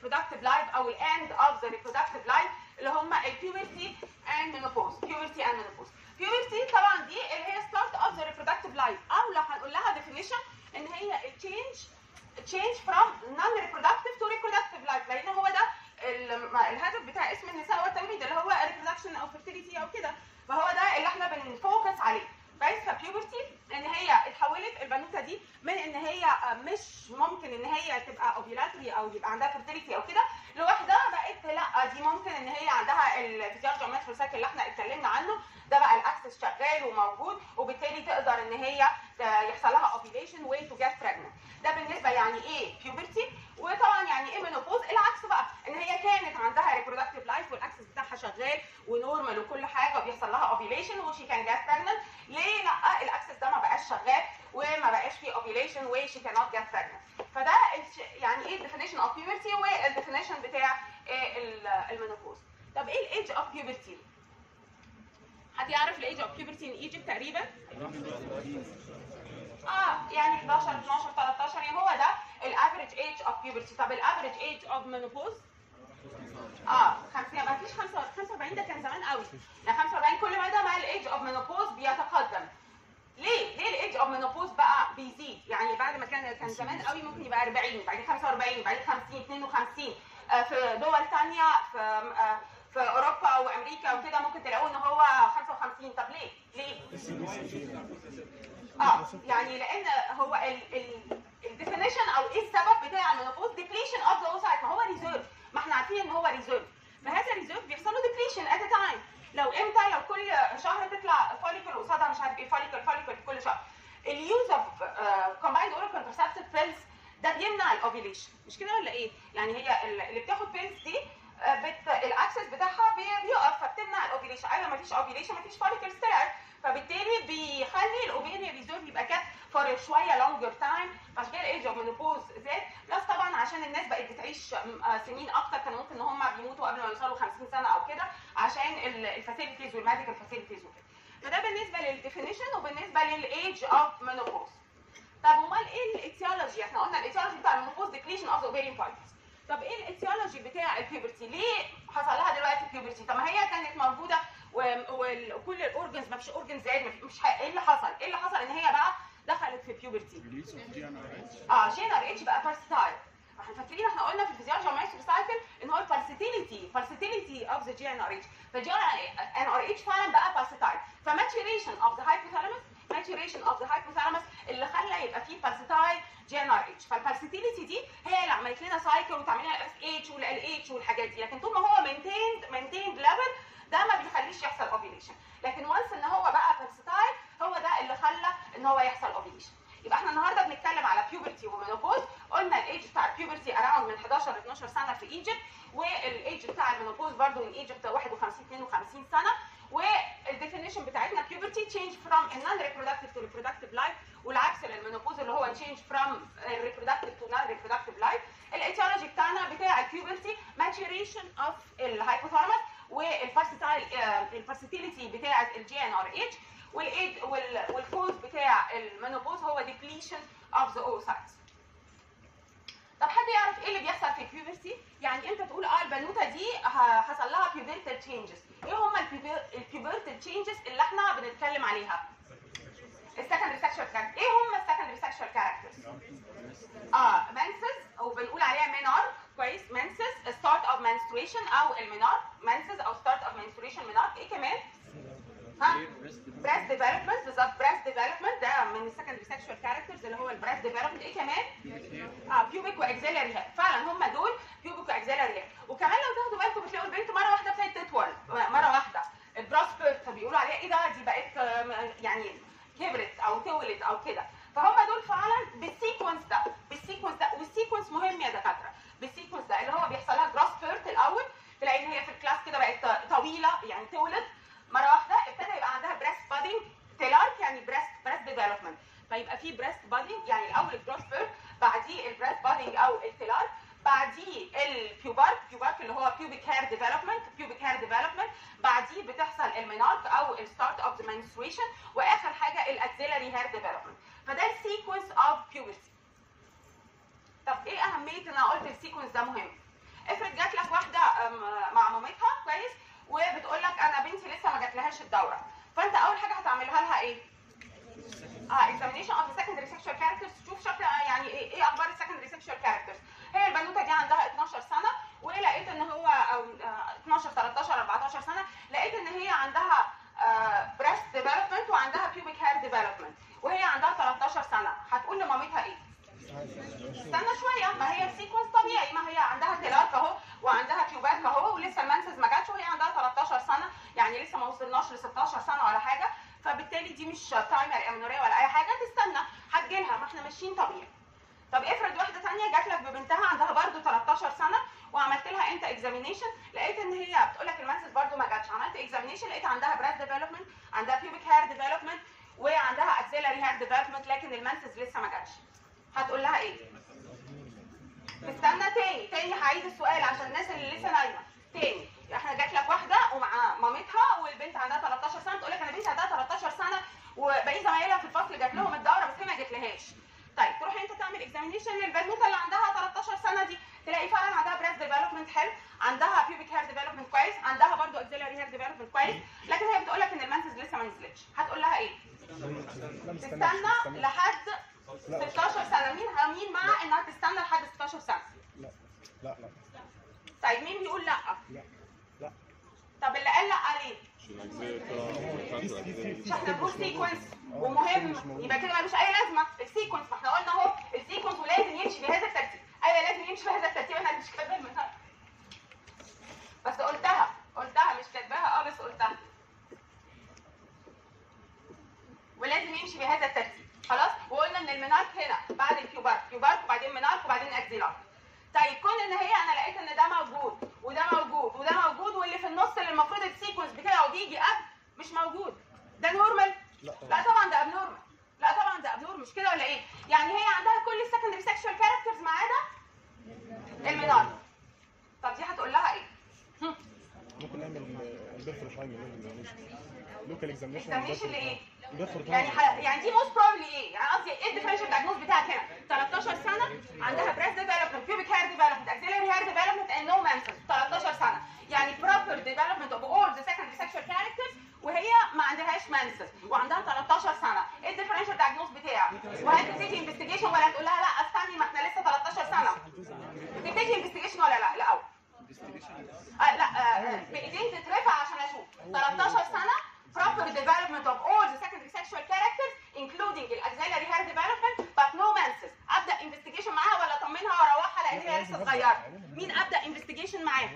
reproductive life او الاند اوف ذا reproductive life اللي هم البيوبرتي اند menopause بيوبرتي اند menopause بيوبرتي طبعا دي اللي هي ستارت اوف ذا reproductive life او لو هنقول لها definition ان هي التشينج change from non-reproductive to reproductive life لان هو ده ال- الهدف بتاع اسم النساء والتوليد اللي هو reproduction او fertility او كده فهو ده اللي احنا بنفوكس عليه كويس فبيوبرتي ان هي اتحولت البنوته دي من ان هي آه، مش ممكن ان هي تبقى اوفيلاتري او يبقى عندها فيرتيليتي او كده لوحدها بقت لا دي ممكن ان هي عندها الفيزيولوجي اومنسترال سايكل اللي احنا اتكلمنا عنه ده بقى الاكسس شغال وموجود وبالتالي تقدر ان هي ت- يحصل لها اوفيليشن واي تو جيت بريجننت ده بالنسبه يعني ايه بيوبرتي وطبعا يعني ايه منوبوز العكس بقى ان هي كانت عندها ريبرودكتيف لايف والاكسس بتاعها شغال ونورمال وكل حاجه وبيحصل لها اوفيليشن وشي كان جيت بريجننت ليه لا الاكسس ده ما بقاش شغال وما بقاش فيه اوفيليشن وشي كانوت جيت بريجننت فده الش- يعني ايه الديفينيشن اوف بيوبرتي والديفينيشن بتاع إيه ال- المينوبوز طب ايه الايدج اوف بيوبرتي حد يعرف الايدج اوف بيوبرتي ان ايجيبت تقريبا اه يعني 11 12 13 يعني هو ده الافريج ايج اوف بيوبرتي طب الافريج ايج اوف مينوبوز اه 50 ما فيش 45 ده كان زمان قوي يعني 45 كل ما ده مع الايج اوف مينوبوز بيتقدم ليه؟ ليه الايدج اوف مينوبوز بقى بيزيد؟ يعني بعد ما كان كان زمان قوي ممكن يبقى 40 بعدين 45 بعدين 50 52 آه في دول ثانيه في آه في اوروبا وامريكا وكده ممكن تلاقوه ان هو 55 طب ليه؟ ليه؟ اه يعني لان هو الديفينيشن او ايه السبب بتاع المينوبوز ديبليشن اوف ذا اوسايت ما هو ريزيرف ما احنا عارفين ان هو ريزيرف فهذا الريزيرف بيحصل له ديبليشن ات تايم لو امتى لو كل شهر تطلع فوليكل قصادها مش عارف ايه فوليكل فوليكل كل شهر اليوز اوف كومبايند اورال كونترسبتيف بيلز ده بيمنع الاوفيليشن مش كده ولا ايه؟ يعني هي اللي بتاخد بيلز دي آه، بت... الاكسس بتاعها بي- بيقف فبتمنع الاوفيليشن ايوه ما فيش اوفيليشن ما فيش فوليكلز طلعت فبالتالي بيخلي الاوفيريان ريزيرف يبقى كات فور شويه لونجر تايم عشان كده الايج اوف مينوبوز زاد بلس طبعا عشان الناس بقت بتعيش م- آه، سنين اكتر كانوا ممكن ان هم بيموتوا قبل ما يوصلوا 50 سنه او كده عشان الفاسيلتيز والميديكال فاسيلتيز وكده فده بالنسبه للديفينيشن وبالنسبه للايج اوف مينوبوز طب امال ايه الايتيولوجي احنا قلنا الايتيولوجي بتاع المينوبوز ديبليشن اوف ذا اوفيريان فوليكلز طب ايه الايتيولوجي بتاع البيوبرتي ليه حصل لها دلوقتي بيوبرتي طب ما هي كانت موجوده و- وال- وكل الاورجنز ما فيش اورجن زاد ما في- مش ح- ايه اللي حصل ايه اللي حصل ان هي بقى دخلت في بيوبرتي release of GnRH اه جي ان ار اتش بقى بارسيتايل احنا فاكرين احنا قلنا في الفيزيولوجي والمايستر سايكل ان هو البارسيتيليتي بارسيتيليتي اوف ذا جي ان ار اتش فالجي ان ار اتش فعلا بقى بارسيتايل فماتوريشن اوف ذا هايبوثالاموس ماتوريشن اوف ذا هايبوثالاموس اللي خلى يبقى فيه بارسيتايل جي ان ار اتش فالبارسيتيليتي دي هي اللي عملت لنا سايكل وتعمل لنا الاس اتش والال اتش والحاجات دي لكن طول ما هو مينتيند مينتيند ليفل ده ما بيخليش يحصل اوفيليشن لكن وانس ان هو بقى بارسيتايل هو ده اللي خلى ان هو يحصل اوفيليشن يبقى احنا النهارده بنتكلم على بيوبرتي ومينوبوز قلنا الايج بتاع البيوبرتي اراوند من 11 ل 12 سنه في ايجيبت والايج بتاع المينوبوز برضو من ايجيبت 51 52 سنه والديفينيشن بتاعتنا بيوبرتي تشينج فروم النون ريبرودكتيف تو ريبرودكتيف لايف والعكس للمينوبوز اللي هو تشينج فروم ريبرودكتيف تو نون ريبرودكتيف لايف الايتيولوجي بتاعنا بتاع البيوبرتي ماتوريشن اوف الهايبوثالاموس والفاسيتايل الفاسيتيليتي بتاعه الجي ان ار اتش والايد وال- والكوز بتاع المينوبوز هو ديبليشن اوف ذا اوسايتس طب حد يعرف ايه اللي بيحصل في البيوبرتي؟ يعني انت تقول اه البنوته دي ه- حصل لها بيوبرتال تشينجز، ايه هم البيوبرتال تشينجز اللي احنا بنتكلم عليها؟ السكندري سكشوال كاركتر، ايه هم السكندري سكشوال كاركترز؟ اه منسز وبنقول عليها مينار كويس منسز ستارت اوف menstruation او المينار منسز او ستارت اوف menstruation مينار ايه كمان؟ ها؟ بريست ديفلوبمنت بالظبط بريست ديفلوبمنت ده من السكندري سكشوال كاركترز اللي هو البريست ديفلوبمنت ايه كمان؟ اه بيوبيك واكزيلري هير فعلا هم دول بيوبيك واكزيلري هير وكمان لو تاخدوا بالكم بتلاقوا البنت مره واحده ابتدت تطول مره واحده البراس بيرت بيقولوا عليها ايه ده دي بقت آم، يعني كبرت او تولد او كده فهم دول فعلا بالسيكونس ده بالسيكونس ده والسيكونس مهم يا دكاتره بالسيكونس ده اللي هو بيحصل لها جراس بيرت الاول تلاقي ان هي في الكلاس كده بقت طويله يعني تولد مره واحده ابتدى يبقى عندها بريست بادنج تيلارك يعني بريست بريست ديفلوبمنت فيبقى في بريست بادنج يعني الاول الجراس بيرت بعديه البريست بادنج او التيلارك بعديه البيوبارك بيوبارك اللي هو بيوبيك هير ديفلوبمنت بيوبيك هير ديفلوبمنت بعديه بتحصل المينارك او الستارت اوف ذا menstruation واخر حاجه الاكسيلري هير ديفلوبمنت فده السيكونس اوف بيوبرتي طب ايه اهميه ان انا قلت السيكونس ده مهم مع مامتها كويس وبتقول لك انا بنتي لسه ما جاتلهاش الدوره فانت اول حاجه هتعملها لها ايه؟ اه examination of the secondary sexual characters تشوف شكل يعني ايه ايه اخبار السكندري sexual characters هي البنوته دي عندها 12 سنه ولقيت ان هو او آه، 12 13 14 سنه لقيت ان هي عندها بريست ديفلوبمنت وعندها pubic hair development وهي عندها 13 سنه هتقول لمامتها ايه؟ استنى شويه ما هي السيكونس طبيعي ما هي عندها تلارك اهو وعندها تيوبات اهو ولسه المنسز ما جاتش وهي عندها 13 سنه يعني لسه ما وصلناش ل 16 سنه ولا حاجه فبالتالي دي مش برايمري امنوريه ولا اي حاجه تستنى هتجيلها ما احنا ماشيين طبيعي طب افرض واحده ثانيه جات لك ببنتها عندها برضو 13 سنه وعملت لها انت اكزامينيشن لقيت ان هي بتقول لك المنسز برضو ما جاتش عملت اكزامينيشن لقيت عندها بريست ديفلوبمنت عندها بيوبيك هير ديفلوبمنت وعندها اكسيلري هير ديفلوبمنت لكن المنسز لسه ما جاتش هتقول لها ايه؟ استنى تاني تاني هعيد السؤال عشان الناس اللي لسه نايمه تاني احنا جات لك واحده ومع مامتها والبنت عندها 13 سنه تقول لك انا بنتي عندها 13 سنه وباقي زمايلها في الفصل جات لهم الدوره بس هي ما جاتلهاش طيب تروح انت تعمل اكزامينيشن للبنوته اللي عندها 13 سنه دي تلاقي فعلا عندها بريست ديفلوبمنت حلو عندها بيوبيك هير ديفلوبمنت كويس عندها برضو اكسيلري هير ديفلوبمنت كويس لكن هي بتقول لك ان المنسز لسه ما نزلتش هتقول لها ايه؟ تستنى لحد 16 سنه مين مين مع انها تستنى لحد 16 سنه لا لا لا طيب مين بيقول لا لا لا طب اللي قال لا ليه في في في مش احنا بنقول مش سيكونس موجود. ومهم مش موجود. يبقى كده ملوش اي لازمه السيكونس ما احنا قلنا اهو السيكونس ولازم يمشي بهذا الترتيب ايوه لازم يمشي بهذا الترتيب انا مش كاتباها المثال بس قلتها قلتها مش كاتباها اه بس قلتها ولازم يمشي بهذا الترتيب خلاص وقلنا ان المنارك هنا بعد الكيوبارك كيوبارك وبعدين منارك وبعدين اكزيلارك طيب كون ان هي انا لقيت ان ده موجود وده موجود وده موجود واللي في النص اللي المفروض السيكونس بتاعه بيجي قبل مش موجود ده نورمال لا لا طبعا ده ابنورمال لا طبعا ده ابنورمال مش كده ولا ايه يعني هي عندها كل السكندري سيكشوال كاركترز ما عدا المنار طب دي هتقول لها ايه هم، ممكن نعمل البيرفر تايم لوكال اكزامينشن examination لإيه؟ البيرفر يعني ح... يعني دي موست بروبلي ايه يعني قصدي ايه الديفرنشال دايجنوز بتاعك هنا 13 سنه عندها بريست ديفلوبمنت بيوبيك هير ديفلوبمنت اكسيلري هير ديفلوبمنت اند نو مانسس 13 سنه يعني بروبر ديفلوبمنت اوف اول ذا سكندري سيكشوال كاركترز وهي ما عندهاش مانسس وعندها 13 سنه ايه الديفرنشال دايجنوز بتاعك وهل تبتدي انفستيجيشن ولا تقول لها لا استني ما احنا لسه 13 سنه تبتدي انفستيجيشن ولا لا الاول آه لا آه بايدين تترفع عشان اشوف 13 سنه proper development of all the secondary sexual characters including the auxiliary hair development but no menses ابدا investigation معاها ولا اطمنها واروحها لان هي لسه صغيره مين ابدا investigation معاها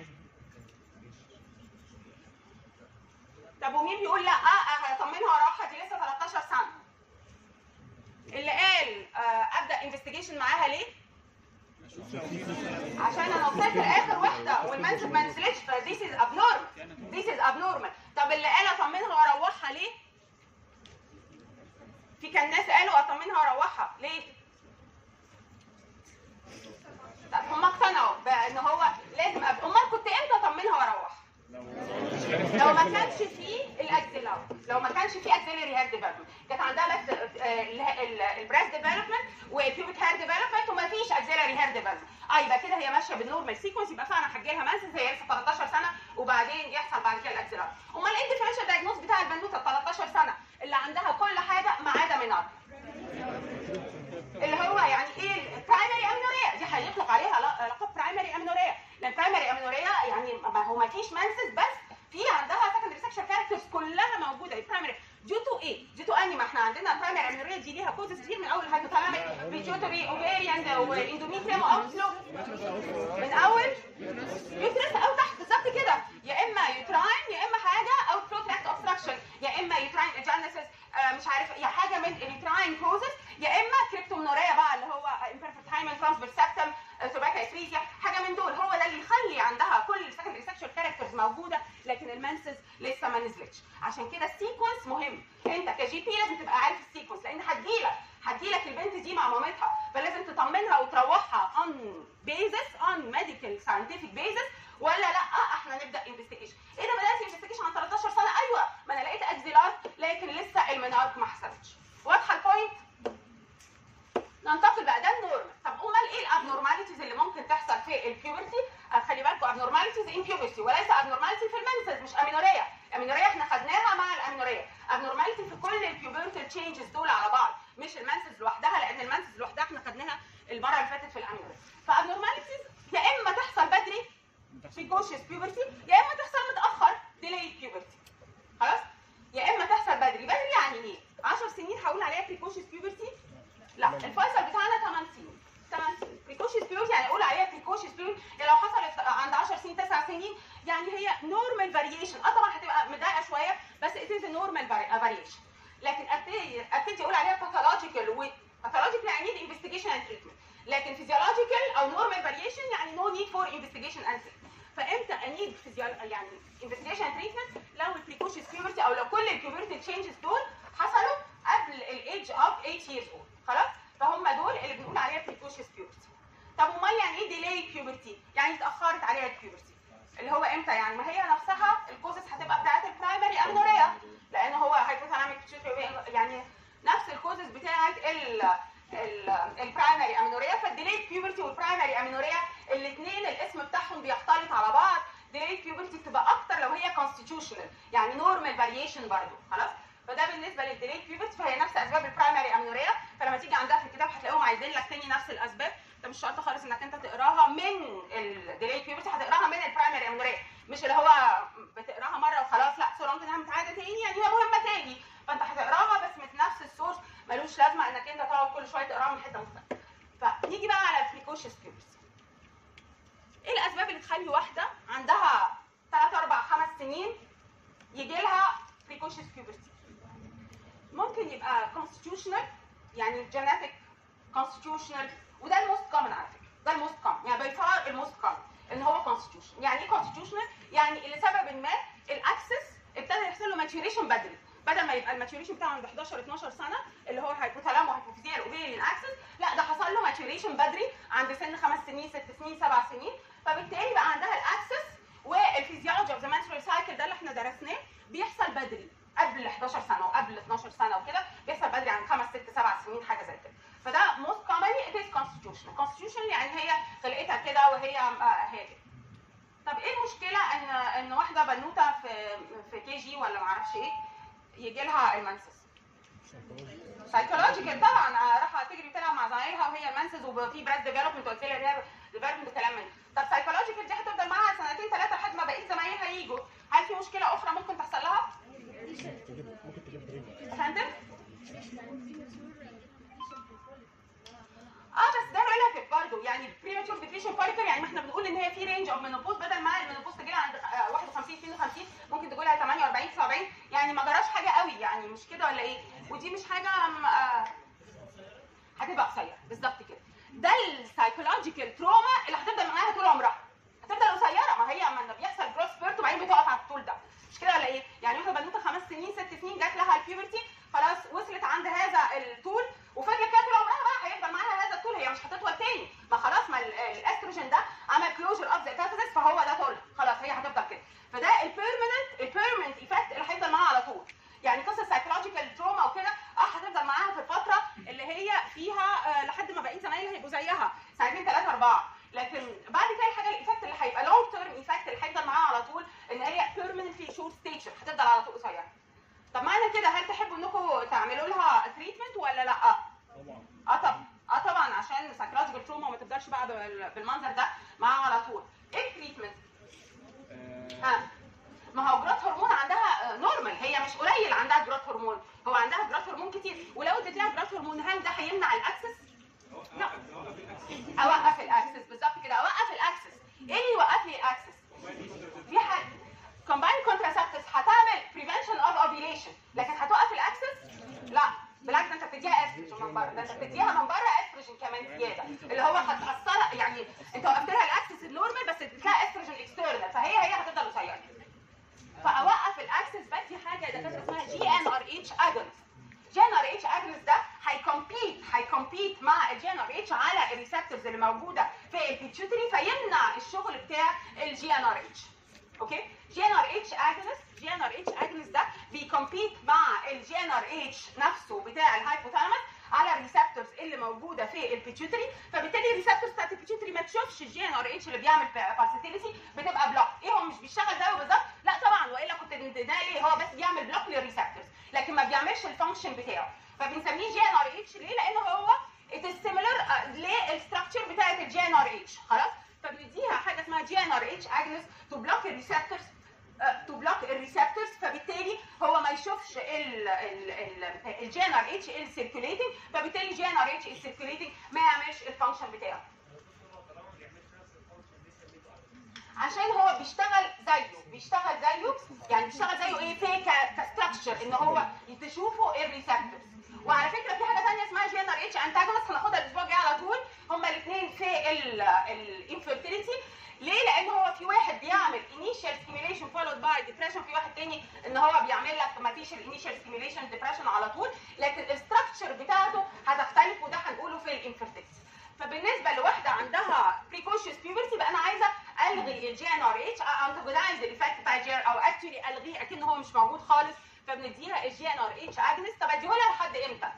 طب ومين بيقول لا اه هطمنها واروحها دي لسه 13 سنه اللي قال آه ابدا investigation معاها ليه عشان انا وصلت لاخر واحده والمنسف ما نزلتش ف this is abnormal this is abnormal طب اللي قال اطمنها واروحها ليه؟ في كان ناس قالوا اطمنها واروحها ليه؟ طب هم اقتنعوا بان هو لازم أب... امال كنت امتى اطمنها واروحها؟ لو ما كانش فيه الاكسلار لو ما كانش فيه اكسلري هير ديفلوبمنت كانت عندها بس البريست ديفلوبمنت وبيوبيك هير ديفلوبمنت وما فيش اكسلري هير ديفلوبمنت اه يبقى كده هي ماشيه بالنورمال سيكونس يبقى فعلا هتجي لها مانسس هي لسه 13 سنه وبعدين يحصل بعد كده الاكسلار امال ايه الديفرنشال دايجنوز بتاع البنوته 13 سنه اللي عندها كل حاجه ما عدا منار اللي هو يعني ايه البرايمري امنوريا دي هيطلق عليها ل- لقب برايمري امنوريا لان برايمري امنوريا يعني ما هو ما فيش مانسس بس في عندها سكندري سكشوال كاركترز كلها موجوده البرايمري ديو تو ايه؟ ديو تو اني ما احنا عندنا برايمري امنوريا دي ليها كوزز كتير من اول الهايبوثالاميك بيتيوتري اوفيريان واندوميتريوم اوتفلو من اول يوترس او تحت بالظبط كده يا اما يوتراين يا اما حاجه او فلو تراكت اوبستراكشن يا اما يوتراين اجانسيس مش عارف يا حاجه من اليوتراين كوزز يا اما كريبتومنوريا بقى اللي هو امبيرفكت هايمن ترانسفير سبتم توباكا افريزيا حاجه من دول هو ده اللي يخلي عندها كل السكندري سكشوال كاركترز موجوده لكن المنسز لسه ما نزلتش عشان كده السيكونس مهم انت كجي بي لازم تبقى عارف السيكونس لان هتجيلك هتجيلك البنت دي مع مامتها فلازم تطمنها وتروحها on basis on medical scientific basis ولا لا احنا نبدا انفستيجيشن ايه ده بدات انفستيجيشن عن 13 سنه ايوه ما انا لقيت اكزيلار لكن لسه المنارك ما حصلتش واضحه البوينت ننتقل بقى ده النورمال طب امال ايه الابنورماليتيز اللي ممكن تحصل في البيورتي خلي بالكم ابنورماليتيز abnormalities in puberty وليس abnormality في المنسز مش امينوريا امينوريا احنا خدناها مع الامينوريا abnormality في كل البيوبرتال تشينجز دول على بعض مش المنسز لوحدها لان المنسز لوحدها احنا خدناها المره اللي فاتت في الامينوريا فابنورماليتيز يا اما تحصل بدري precocious puberty يا اما تحصل متاخر delayed puberty خلاص يا اما تحصل بدري بدري يعني ايه 10 سنين هقول عليها precocious puberty لا الفيصل بتاعنا 8 سنين 8 سنين precocious puberty يعني اقول عليها precocious puberty يعني لو حصلت عند 10 سنين 9 سنين يعني هي normal variation اه طبعا هتبقى مضايقه شويه بس it is a normal vari- variation لكن ابتدي ابتدي اقول عليها pathological و pathological يعني need investigation and treatment لكن physiological او normal variation يعني no need for investigation and treatment فامتى انيد فيزيال يعني investigation and treatment لو البريكوشيس puberty او لو كل البيوبرتي تشينجز دول حصلوا قبل الايدج اوف 8 years old خلاص فهم دول اللي بنقول عليها بريكوشيس puberty طب امال يعني ايه delayed puberty يعني اتاخرت عليها البيوبرتي اللي هو امتى يعني ما هي نفسها الكوزس هتبقى بتاعت البرايمري امنوريا لان هو هايبوثالاميك يعني نفس الكوزس بتاعت ال البرايمري امينوريا فالديليد بيوبرتي والبرايمري امينوريا الاثنين الاسم بتاعهم بيختلط على بعض ديليد بيوبرتي بتبقى اكتر لو هي كونستيتيوشنال يعني نورمال فاريشن برضه خلاص فده بالنسبه للديليد بيوبرتي فهي نفس اسباب البرايمري امينوريا فلما تيجي عندها في الكتاب هتلاقيهم عايزين لك تاني نفس الاسباب ده مش شرط خالص انك انت تقراها من الديليد بيوبرتي هتقراها من البرايمري امينوريا مش اللي هو بتقراها مره وخلاص لا سورانج انها متعاده تاني يعني هي مهمه تاني فانت هتقراها بس من نفس السورس ملوش لازمه انك انت تقعد كل شويه تقراها من حته مختلفه فنيجي بقى على البريكوشيس بيوبرتي ايه الاسباب اللي تخلي واحده عندها 3 4 5 سنين يجي لها بريكوشيس بيوبرتي ممكن يبقى constitutional يعني genetic constitutional وده الموست كومن على فكره ده الموست كومن يعني باي فار الموست كومن ان هو constitutional يعني ايه constitutional يعني لسبب ما الاكسس ابتدى يحصل له ماتيوريشن بدري بدل ما يبقى الماتيوريشن بتاعه عند 11 12 سنه اللي هو هايبوثالام وهايبوفيزيال اوبيريان اكسس لا ده حصل له ماتيوريشن بدري عند سن خمس سنين ست سنين سبع سنين فبالتالي بقى عندها الاكسس والفيزيولوجي اوف ذا menstrual سايكل ده اللي احنا درسناه بيحصل بدري قبل 11 سنه وقبل 12 سنه وكده بيحصل بدري عن خمس ست سبع سنين حاجه زي كده فده موست كومنلي ات از constitutional constitutional يعني هي خلقتها كده وهي آه، هي كده طب ايه المشكله ان ان واحده بنوته في في كي جي ولا معرفش ايه يجي لها المنسس سايكولوجيكال طبعا آه، راح تجري تلعب مع زمايلها وهي المنسز وفي براد ديفلوبمنت قلت لها ليها ديفلوبمنت وكلام من ده. طب سايكولوجيكال دي هتفضل معاها سنتين ثلاثه لحد ما بقيه زمايلها يجوا هل في مشكله اخرى ممكن تحصل لها؟ تجيب ممكن تجيب دريم فهمت؟ اه بس ده ريلاتيف برضه يعني بريماتور ديبريشن فايتر يعني ما احنا بنقول ان هي في رينج اوف منوبوز بدل ما المنوبوز تجي لها عند آه، 51 52 ممكن تقول لها 48 79 يعني ما جراش حاجه قوي يعني مش كده ولا ايه؟ ودي مش حاجه م- آه، هتبقى قصيره بالظبط كده ده السايكولوجيكال تروما اللي هتفضل معاها طول عمرها هتفضل قصيره ما هي اما بيحصل جروث سبيرت وبعدين بتقف على الطول ده مش كده ولا ايه؟ يعني واحده بنوته خمس سنين ست سنين جات لها البيوبرتي خلاص وصلت عند هذا الطول وفجاه كده طول عمرها بقى هيفضل معاها هذا الطول هي مش هتطول تاني ما خلاص ما ال- الاستروجين ده عمل كلوجر اوف ذا كاتيتس فهو ده طول خلاص هي هتفضل كده فده البيرمننت البيرمننت ايفكت اللي هيفضل معاها على طول يعني قصه سايكولوجيكال تروما وكده اه هتفضل معاها في الفتره اللي هي فيها آه لحد ما بقيه زمايلها يبقوا زيها سنتين ثلاثه اربعه لكن بعد كده الحاجه الايفكت اللي هيبقى لونج تيرم ايفكت اللي هيفضل معاها على طول ان هي بيرمننتلي شورت ستيتشر هتفضل على طول قصيره طب معنى كده هل تحبوا انكم تعملوا لها تريتمنت ولا لا؟ طبعا اه طبعا اه طبعا عشان سايكولوجيكال تروما وما تفضلش بقى بال- بالمنظر ده معاها على طول ايه التريتمنت؟ ها ما هو جروث هرمون عندها نورمال هي مش قليل عندها جروث هرمون هو عندها جروث هرمون كتير ولو اديت لها جروث هرمون هل ده هيمنع الاكسس؟ لا اوقف الاكسس بالظبط كده اوقف الاكسس ايه اللي يوقف لي الاكسس؟ في حاجه كومباين كونتراسبتيفز هتعمل بريفنشن اوف اوفيليشن لكن هتوقف الاكسس؟ لا بالعكس ده انت بتديها استروجين من بره ده انت بتديها من بره استروجين كمان زياده اللي هو هتاثر يعني انت وقفت لها الاكسس النورمال بس اديت لها استروجين اكسترنال فهي هي هتفضل قصيره فاوقف الاكسس بدي حاجه دكاتره اسمها جي ان ار اتش اجونست جي ان ار اتش اجونست ده هيكمبيت هيكمبيت مع الجي ان ار اتش على الريسبتورز اللي موجوده في البيتيوتري فيمنع الشغل بتاع الجي ان ار اتش اوكي جي ان ار اتش اجونست جي ان ار اتش اجونست ده بيكمبيت مع الجي ان ار اتش نفسه بتاع الهايبوثالامس على الريسبتورز اللي موجوده في البيتيوتري فبالتالي الريسبتورز بتاعت البيتيوتري ما تشوفش الجي ان ار اتش اللي بيعمل بالسيتيليتي بتبقى بلوك ايه هو مش بيشتغل زيه بالظبط لا طبعا والا كنت اديناه ليه هو بس بيعمل بلوك للريسبتورز لكن ما بيعملش الفانكشن بتاعه فبنسميه جي ان ار اتش ليه لان هو it is similar للستراكشر بتاعت الجي ان ار اتش خلاص فبنديها حاجه اسمها جي ان ار اتش اجنس تو بلوك الريسبتورز تو بلوك الريسبتورز فبالتالي هو ما يشوفش الجي ان ار اتش السيركيوليتنج فبالتالي الجي ان ار اتش السيركيوليتنج ما يعملش الفانكشن بتاعه عشان هو بيشتغل زيه بيشتغل زيه يعني بيشتغل زيه ايه في كستراكشر ان هو تشوفوا الريسبتورز وعلى فكره في حاجه ثانيه اسمها جي ان ار اتش انتاجونست هناخدها الاسبوع الجاي على طول هما الاثنين في الانفيرتيليتي ليه؟ لان هو في واحد بيعمل انيشال ستيميليشن فولود باي ديبريشن في واحد تاني ان هو بيعمل لك ما فيش الانيشال ستيميليشن ديبريشن على طول لكن الستراكشر بتاعته هتختلف وده هنقوله في الانفيرتيليتي فبالنسبه لواحده عندها بريكوشيوس بيوبرتي بقى انا عايزه الغي الجي ان ار اتش انتجونايز الايفكت بتاع الجي او اكشولي الغيه اكن هو مش موجود خالص فبنديها الجي ان ار اتش اجنس طب اديهولها لحد امتى؟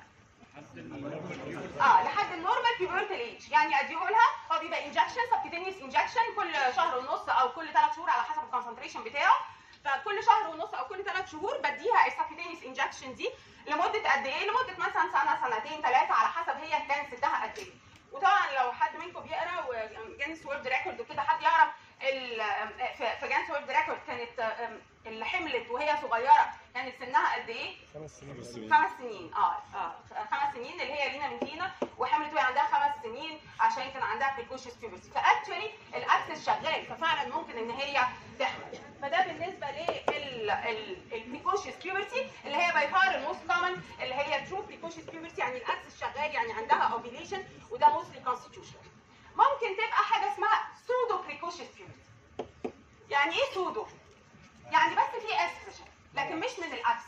اه لحد النورمال بيبرتال ايج يعني اديهولها هو بيبقى انجكشن سبكتينيوس انجكشن كل شهر ونص او كل ثلاث شهور على حسب الكونسنتريشن بتاعه فكل شهر ونص او كل ثلاث شهور بديها السبكتينيوس انجكشن دي لمده قد ايه؟ لمده مثلا سنه سنتين ثلاثه على حسب هي كان سدها قد ايه وطبعا لو حد منكم بيقرا وجانس وورد ريكورد وكده حد يعرف في جانس وورد ريكورد كانت اللي حملت وهي صغيره كانت سنها قد ايه؟ خمس سنين خمس سنين اه اه خمس سنين اللي هي لينا من دينا وحملت وهي عندها خمس سنين عشان كان عندها بريكوشيوس بيوبرتي فاكشولي الاكسس شغال ففعلا ممكن ان هي تحمل فده بالنسبه للبريكوشيوس بيوبرتي اللي هي باي فار الموست كومن اللي هي ترو بريكوشيوس بيوبرتي يعني الاكسس شغال يعني عندها اوفيليشن وده موستلي كونستيتيوشنال ممكن تبقى حاجه اسمها سودو بريكوشيوس بيوبرتي يعني ايه سودو؟ يعني بس في استروجين لكن مش من الاكسس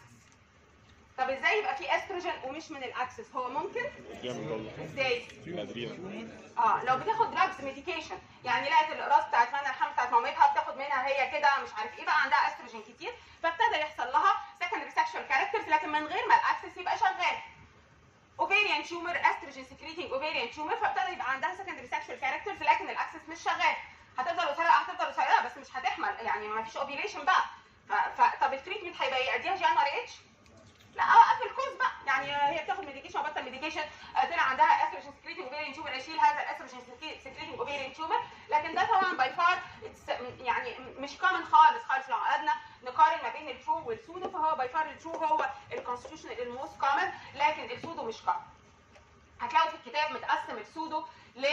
طب ازاي يبقى في استروجين ومش من الاكسس هو ممكن جامد والله ازاي قادرين اه لو بتاخد دراجز ميديكيشن يعني لقت الاقراص بتاعت منى الحمل بتاعت مامتها بتاخد منها هي كده مش عارف ايه بقى عندها استروجين كتير فابتدى يحصل لها سكندري سكشوال كاركترز لكن من غير ما الاكسس يبقى شغال اوفيريان تيومر استروجين سكريتنج اوفيريان تيومر فابتدى يبقى عندها سكندري سكشوال كاركترز لكن الاكسس مش شغال هتفضل قصيره هتفضل قصيره بس مش هتحمل يعني ما فيش اوفيليشن بقى ف... ف... طب التريتمنت هيبقى ايه؟ اديها جي ان ار اتش؟ لا اوقف الكوز بقى يعني هي بتاخد ميديكيشن وبطل ميديكيشن طلع عندها استروجين سكريتنج اوفيريان تيومر اشيل هذا الاستروجين سكريتنج اوفيريان تيومر لكن ده طبعا باي فار يعني مش كومن خالص خالص لو قعدنا نقارن ما بين الترو والسودو فهو باي فار الترو هو الكونستيتيوشنال الموست كومن لكن السودو مش كومن هتلاقوا في الكتاب متقسم السودو ل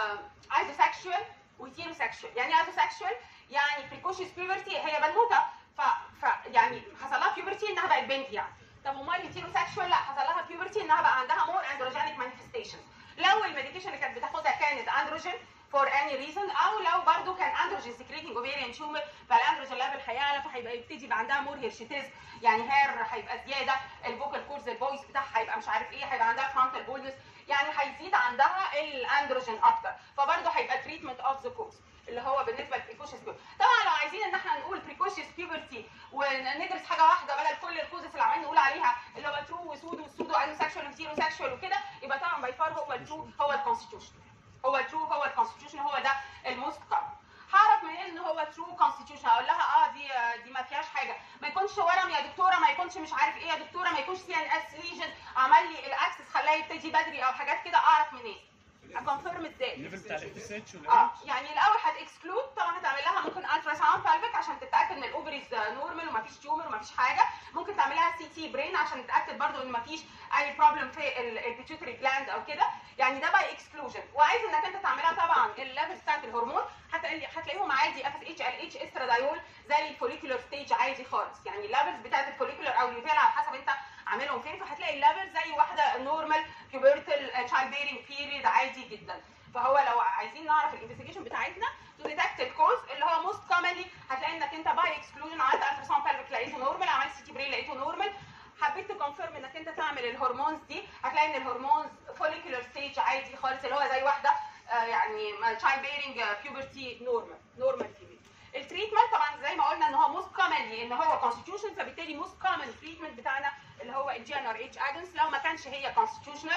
ايزوسexual وهيتيروسexual يعني ايزوسexual يعني بريكوشيوس بيوبرتي هي بنوته ف... ف يعني حصل لها بيوبرتي انها بقت بنت يعني طب امال الهيتيروسexual لا حصل لها بيوبرتي انها بقى عندها مور اندروجينيك مانيفستيشنز لو الميديكيشن اللي كانت بتاخدها كانت اندروجين فور اني ريزون او لو برضو كان اندروجين سكريتنج اوفيريان تيومر فالاندروجين ليفل هيعلى فهيبقى يبتدي يبقى عندها مور هيرشيتيز يعني هير هيبقى زياده الفوكال كورز الفويس بتاعها هيبقى مش عارف ايه هيبقى عندها فرونتال بولنس يعني هيزيد عندها الاندروجين اكتر فبرضه هيبقى تريتمنت اوف ذا كوز اللي هو بالنسبه للبريكوشيوس بيوبرتي طبعا لو عايزين ان احنا نقول بريكوشيوس بيوبرتي وندرس حاجه واحده بدل كل الكوزز اللي عمالين نقول عليها اللي هو ترو وسودو وسودو ايزوسexual وهيتيروسexual وكده يبقى طبعا باي فار هو الترو هو الكونستيتيوشن هو الترو هو الكونستيتيوشن هو ده الموست كومن هعرف منين ان هو ترو كونستيتيوشن اقول لها اه دي دي ما فيهاش حاجه ما يكونش ورم يا دكتوره ما يكونش مش عارف ايه يا دكتوره ما يكونش سي ان اس ليجن عمل لي الاكسس خلاه يبتدي بدري او حاجات كده اعرف منين اكونفيرم ازاي الليفل بتاع الاف اس اتش اه يعني الاول هتكسكلود طبعا هتعمل لها ممكن الترا ساوند بالفيك عشان تتاكد ان الاوفريز نورمال ومفيش تيومر ومفيش حاجه ممكن تعمل لها سي تي برين عشان تتاكد برضو ان مفيش اي بروبلم في البيتيوتري جلاند او كده يعني ده باي اكسكلوجن وعايز انك انت تعملها طبعا الليفل بتاعت الهرمون هتلاقي هتلاقيهم عادي اف اس اتش ال اتش استرادايول زي الفوليكولر ستيج عادي خالص يعني الليفلز بتاعت الفوليكولر او اليوتيل على حسب انت عاملهم فين فهتلاقي الليفل زي واحده نورمال بيوبرتال تشايلد بيرنج بيريد عادي جدا فهو لو عايزين نعرف الانفستيجيشن بتاعتنا تو ديتكت الكوز اللي هو موست كومنلي هتلاقي انك انت باي اكسكلوجن عملت التراساوند بلفيك لقيته نورمال عملت سي تي بري لقيته نورمال حبيت تكونفيرم انك انت تعمل الهرمونز دي هتلاقي ان الهرمونز فوليكولر ستيج عادي خالص اللي هو زي واحده آه يعني تشايلد بيرنج بيوبرتي نورمال نورمال فيميل التريتمنت طبعا زي ما قلنا ان هو موست كومنلي ان هو كونستيتيوشن فبالتالي موست كومن تريتمنت بتاعنا اللي هو الجي ان ار اتش اجنس لو ما كانش هي كونستيتيوشنال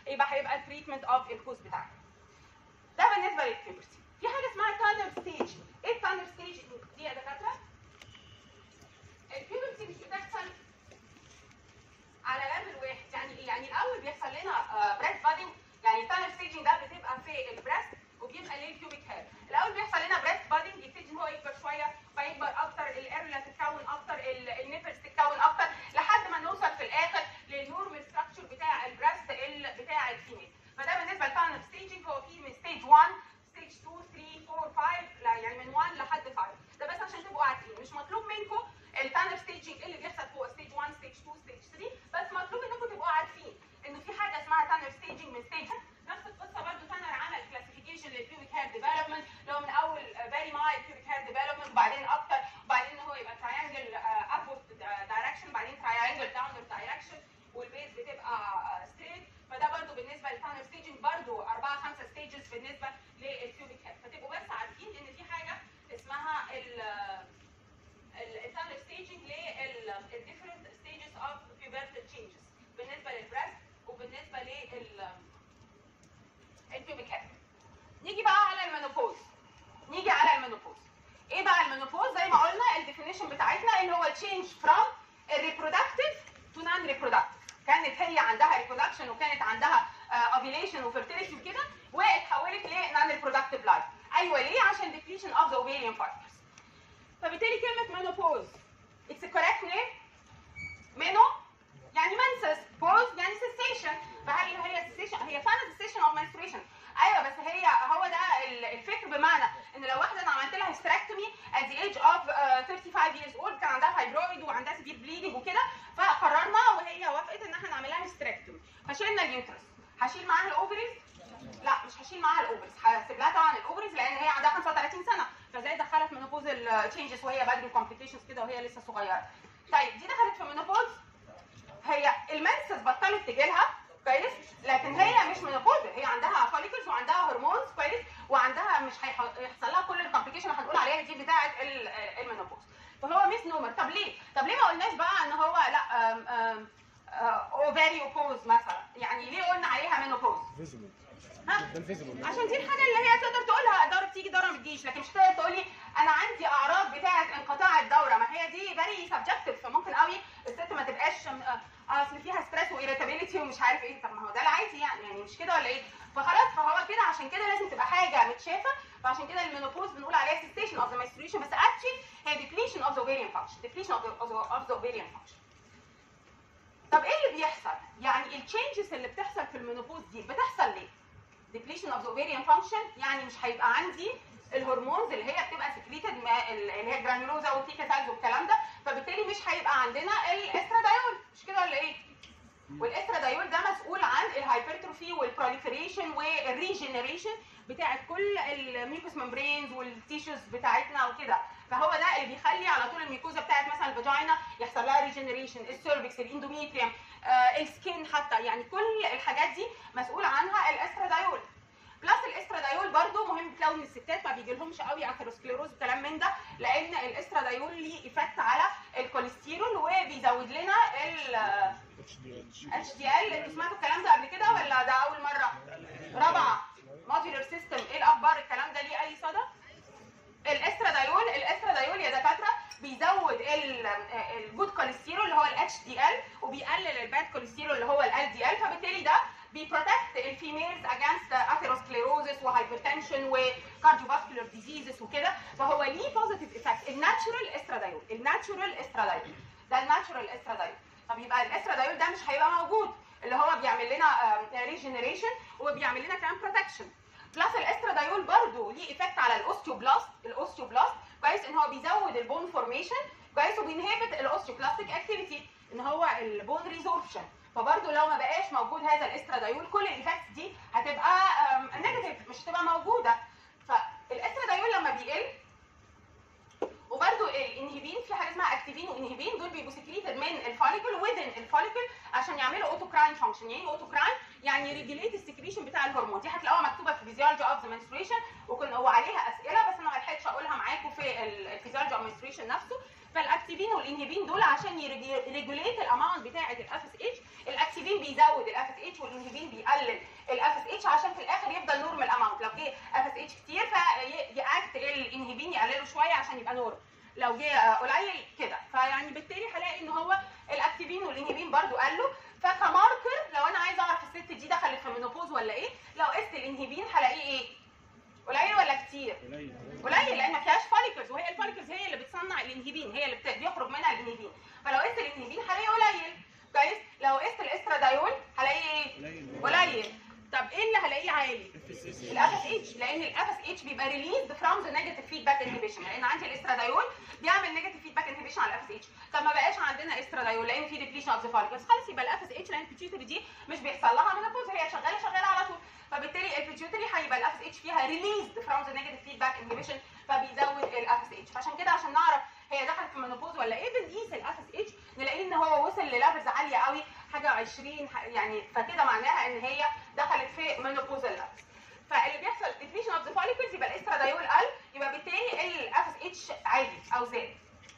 يبقى هيبقى التريتمنت اوف الكوز بتاعك ده بالنسبه للبيوبرتي في حاجه اسمها تانر ستيج ايه التانر ستيج دي يا دكاتره البيوبرتي مش بتحصل على ليفل واحد يعني ايه يعني الاول بيحصل لنا بريست بادنج يعني التانر ستيجنج ده بتبقى في البريست وبيبقى ليه الكيوبيك هير الاول بيحصل لنا بريست بادنج يبتدي ان هو يكبر شويه فيكبر اكتر الاريولا تتكون اكتر النيبلز تتكون اكتر لحد ما نوصل في الاخر للنورمال ستراكشر بتاع البريست ال- بتاع الفيميل فده بالنسبه للتانر ستيجنج هو في من ستيج 1 ستيج 2 3 4 5 لا يعني من 1 لحد 5 ده بس عشان تبقوا عارفين مش مطلوب منكم التانر ستيجنج اللي بيحصل فوق ستيج 1 ستيج 2 ستيج 3 بس مطلوب انكم تبقوا عارفين انه في حاجه اسمها تانر ستيجنج من ستيج نفس القصه برضه تانر عمل كلاسيفيكيشن للبيوبيك هير ديفلوبمنت اللي هو من اول فيري مايل بيوبيك هير ديفلوبمنت وبعدين اكتر وبعدين ان هو يبقى تراينجل ابورد دايركشن بعدين تراينجل داونورد دايركشن والبيز بتبقى ستريت فده برضه بالنسبه للتانر ستيجنج برضه اربعه خمسه ستيجز بالنسبه للبيوبيك هير فتبقوا بس عارفين ان في حاجه اسمها ال التانر ستيجنج للديفرنت ستيجز اوف pubertal changes بالنسبه للبريست وبالنسبه لل البيوبيك هير نيجي بقى على المينوبوز نيجي على المينوبوز ايه بقى المينوبوز زي ما قلنا الديفينيشن بتاعتنا اللي هو تشينج فروم الريبرودكتيف تو نون ريبرودكتيف كانت هي عندها ريبرودكشن وكانت عندها اوفيليشن وفيرتيليتي وكده واتحولت لنون ريبرودكتيف لايف ايوه ليه عشان ديبليشن اوف ذا اوفيريان فايبرز فبالتالي كلمه مينوبوز اتس كوريكت نيم مينو يعني منسس بوز يعني سيسيشن فهل هي سيسيشن هي فعلا سيسيشن اوف menstruation ايوه بس هي هو ده ال- الفكر بمعنى ان لو واحده انا عملت لها hysterectomy at the age of uh, 35 years old كان عندها فايبرويد وعندها سيفير بليدنج وكده فقررنا وهي وافقت ان احنا نعمل لها hysterectomy فشيلنا اليوترس هشيل معاها الاوفريز لا مش هشيل معاها الاوفرز هسيب لها طبعا الاوفرز لان هي عندها 35 سنه فازاي دخلت منوبوزال تشينجز وهي بدري كومبليكيشنز كده وهي لسه صغيره طيب دي دخلت في منوبوز هي المنسس بطلت تجيلها كويس لكن هي مش منوبوزال هي عندها فوليكلز وعندها هرمونز كويس وعندها مش هيح- هيحصل لها كل الكومبليكيشن اللي هنقول عليها دي بتاعه ال- المنوبوز فهو ميس نومر طب ليه؟ طب ليه ما قلناش بقى ان هو لا أم أم اوفاريو بوز مثلا يعني ليه قلنا عليها منوبوز؟ فيزيبل ها؟ ده الفيزيبل عشان دي الحاجه اللي هي تقدر تقولها دوره بتيجي دوره ما بتجيش لكن مش تقدر تقولي انا عندي اعراض بتاعه انقطاع الدوره ما هي دي فيري سبجكتيف فممكن قوي الست ما تبقاش م- آه، اصل فيها ستريس وإيريتابيلتي ومش عارف ايه طب ما هو ده العادي يعني يعني مش كده ولا ايه فخلاص فهو كده عشان كده لازم تبقى حاجه متشافه فعشان كده المينوبوز بنقول عليها cessation اوف ذا menstruation بس اكشلي هي depletion اوف ذا ovarian function depletion اوف ذا ovarian function طب ايه اللي بيحصل؟ يعني التشينجز اللي بتحصل في المينوبوز دي بتحصل ليه؟ depletion of the ovarian function يعني مش هيبقى عندي الهرمونز اللي هي بتبقى سكريتد اللي هي جرانيولوزا والتيكاسالز والكلام ده فبالتالي مش هيبقى عندنا الاسترادايول مش كده ولا ايه؟ والاسترادايول ده مسؤول عن الهايبرتروفي والبروليفريشن والريجنريشن بتاعت كل الميوكوس ممبرينز والتيشوز بتاعتنا وكده فهو ده اللي بيخلي على طول الميكوزا بتاعت مثلا الفاجينا يحصل لها ريجنريشن السيرفكس الاندوميتريوم آه السكين حتى يعني كل الحاجات دي مسؤول عنها الاسترادايول بلس الاسترادايول برضو مهم تلاقوا ان الستات ما بيجيلهمش قوي اثيروسكليروز وكلام من ده لان الاسترادايول ليه ايفكت على الكوليسترول وبيزود لنا ال اتش دي اتش اتش دي ال انتوا سمعتوا الكلام ده قبل كده ولا ده اول مره؟ رابعه موديولر سيستم ايه الاخبار الكلام ده ليه اي صدى؟ الاسترادايول الاسترادايول يا دكاتره بيزود ال- الجود كوليسترول اللي هو الاتش دي ال وبيقلل الباد كوليسترول اللي هو ال دي ال فبالتالي ده بيبروتكت الفيميلز اجينست اثيروسكليروزس وهايبرتنشن وكارديوفاسكولار ديزيزز وكده فهو ليه بوزيتيف ايفكت الناتشورال استرادايول الناتشورال استرادايول ده الناتشورال استرادايول طب يبقى الاسترادايول ده مش هيبقى موجود اللي هو بيعمل لنا ريجنريشن وبيعمل لنا كمان بروتكشن بلس الاسترادايول برضه ليه ايفكت على الاوستيوبلاست الاوستيوبلاست كويس ان هو بيزود البون فورميشن كويس وبينهبت الاوستيوبلاستيك اكتيفيتي ان هو البون ريزوربشن فبرضه لو ما بقاش موجود هذا الاسترادايول كل الايفكتس دي هتبقى نيجاتيف مش هتبقى موجوده فالاسترادايول لما بيقل وبرده الانهبين في حاجه اسمها اكتيفين وانهبين دول بيبقوا سكريتد من الفوليكل وذن الفوليكل عشان يعملوا اوتوكراين فانكشن يعني اوتوكراين يعني ريجوليت السكريشن بتاع الهرمون دي هتلاقوها مكتوبه في فيزيولوجي اوف ذا menstruation وكنا وعليها اسئله بس انا ما لحقتش اقولها معاكم في الفيزيولوجي ادمنستريشن نفسه فالاكتيفين والانهبين دول عشان يريجوليت الاماونت بتاعه الاف اس اتش الاكتيفين بيزود الاف اس اتش والانهبين بيقلل الاف اس اتش عشان في الاخر يفضل نورمال اماونت لو جه اف اس اتش كتير فيأكت الانهبين يقلله شويه عشان يبقى نورمال لو جه آه، قليل كده فيعني بالتالي هلاقي ان هو الاكتيفين والانهبين برضو قالوا فكماركر لو انا عايزه اعرف الست دي دخلت في منوبوز ولا ايه لو قست الانهبين هلاقيه ايه قليل ولا كتير قليل قليل لان ما فيهاش فوليكلز وهي الفوليكلز هي اللي بتصنع الانهبين هي اللي بت- بيخرج منها الانهبين فلو قست الانهبين هلاقيه قليل كويس لو قست الاسترادايول هلاقيه ايه قليل قليل طب ايه اللي هلاقيه عالي اف اس اس الاف اس اتش لان الاف اس اتش بيبقى ريليزد فروم ذا نيجاتيف فيدباك انهبيشن لان عندي الاسترادايول بيعمل نيجاتيف فيدباك انهبيشن على الاف اس اتش طب ما بقاش عندنا استرادايول لان في ديبليشن اوف ذا فوليكلز خلاص يبقى الاف اس اتش لان البيتيوتري دي مش بيحصل لها منopause هي شغاله شغاله على طول فبالتالي البيتيوتري هيبقى الاف اس اتش فيها ريليزد فروم ذا نيجاتيف فيدباك انهبيشن فبيزود الاف اس اتش فعشان كده عشان نعرف هي دخلت في منopause ولا ايه بنقيس الاف اس اتش نلاقيه ان هو وصل لليفلز عاليه قوي حاجه 20 ح- يعني فكده معناها ان هي دخلت في menopausal levels فاللي بيحصل depletion of the follicles يبقى الاسترادايول قل يبقى بالتالي الاف اس اتش عالي او زاد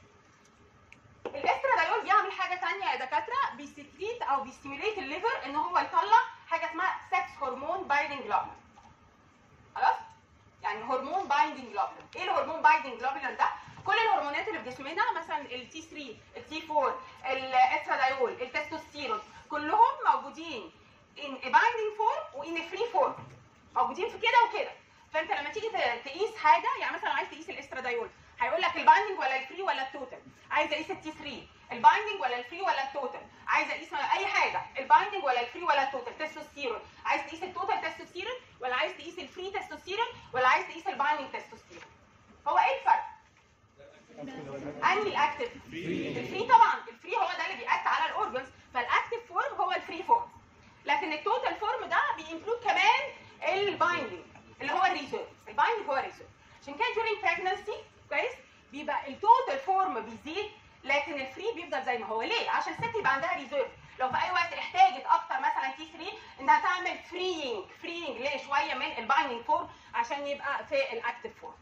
الاسترادايول بيعمل حاجه ثانيه يا دكاتره بيسكريت او بيستيميليت الليفر ان هو يطلع حاجه اسمها سكس هرمون بايندنج جلوبولين خلاص يعني هرمون بايندنج جلوبولين ايه الهرمون بايندنج جلوبولين ده كل الهرمونات اللي في جسمنا مثلا التي 3 التي 4 الاسترادايول التستوستيرون كلهم موجودين in a binding form وان a free form موجودين في كده وكده فانت لما تيجي ت- تقيس حاجه يعني مثلا عايز تقيس الاسترادايول هيقول لك البايندنج ولا الفري ولا التوتال عايز اقيس التي 3 البايندنج ولا الفري ولا التوتال عايز اقيس اي حاجه البايندنج ولا الفري ولا التوتال تستوستيرون عايز تقيس التوتال تستوستيرون ولا عايز تقيس الفري تستوستيرون ولا عايز تقيس البايندنج تستوستيرون هو ايه الفرق انهي الاكتف الفري طبعا الفري هو ده اللي بيأكت على الاورجنز فالاكتف فورم هو الفري فورم لكن التوتال فورم ده بينكلود كمان البايندنج اللي هو الريزيرف البايندنج هو الريزيرف عشان كده during pregnancy كويس بيبقى التوتال فورم بيزيد لكن الفري بيفضل زي ما هو ليه عشان الست يبقى عندها ريزيرف لو في اي وقت احتاجت اكتر مثلا تي 3 انها تعمل فرينج فرينج ليه شويه من البايندنج فورم عشان يبقى في الاكتف فورم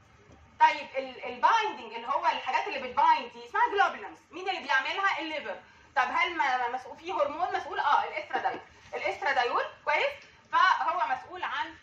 طيب البايندنج اللي هو الحاجات اللي بتبايند دي اسمها جلوبولينز مين اللي بيعملها الليفر طب هل ما- مسؤول في هرمون مسؤول اه الاسترادايول الاسترادايول كويس فهو مسؤول عن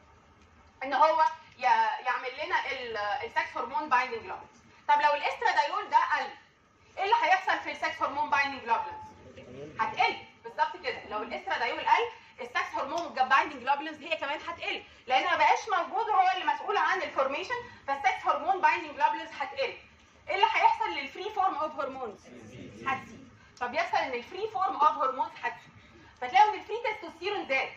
ان هو ي- يعمل لنا السكس هرمون بايندنج جلوبولينز طب لو الاسترادايول ده قل ايه اللي هيحصل في السكس هرمون بايندنج جلوبولينز هتقل بالظبط كده لو الاسترادايول قل السكس هرمون بايندنج جلوبولينز هي كمان هتقل لان ما بقاش موجود هو اللي مسؤول عن الفورميشن فالسكس هرمون بايندنج جلوبولينز هتقل ايه اللي هيحصل للفري فورم اوف هرمونز هتزيد فبيحصل ان الفري فورم اوف هرمونز هتزيد فتلاقوا ان الفري تستوستيرون زاد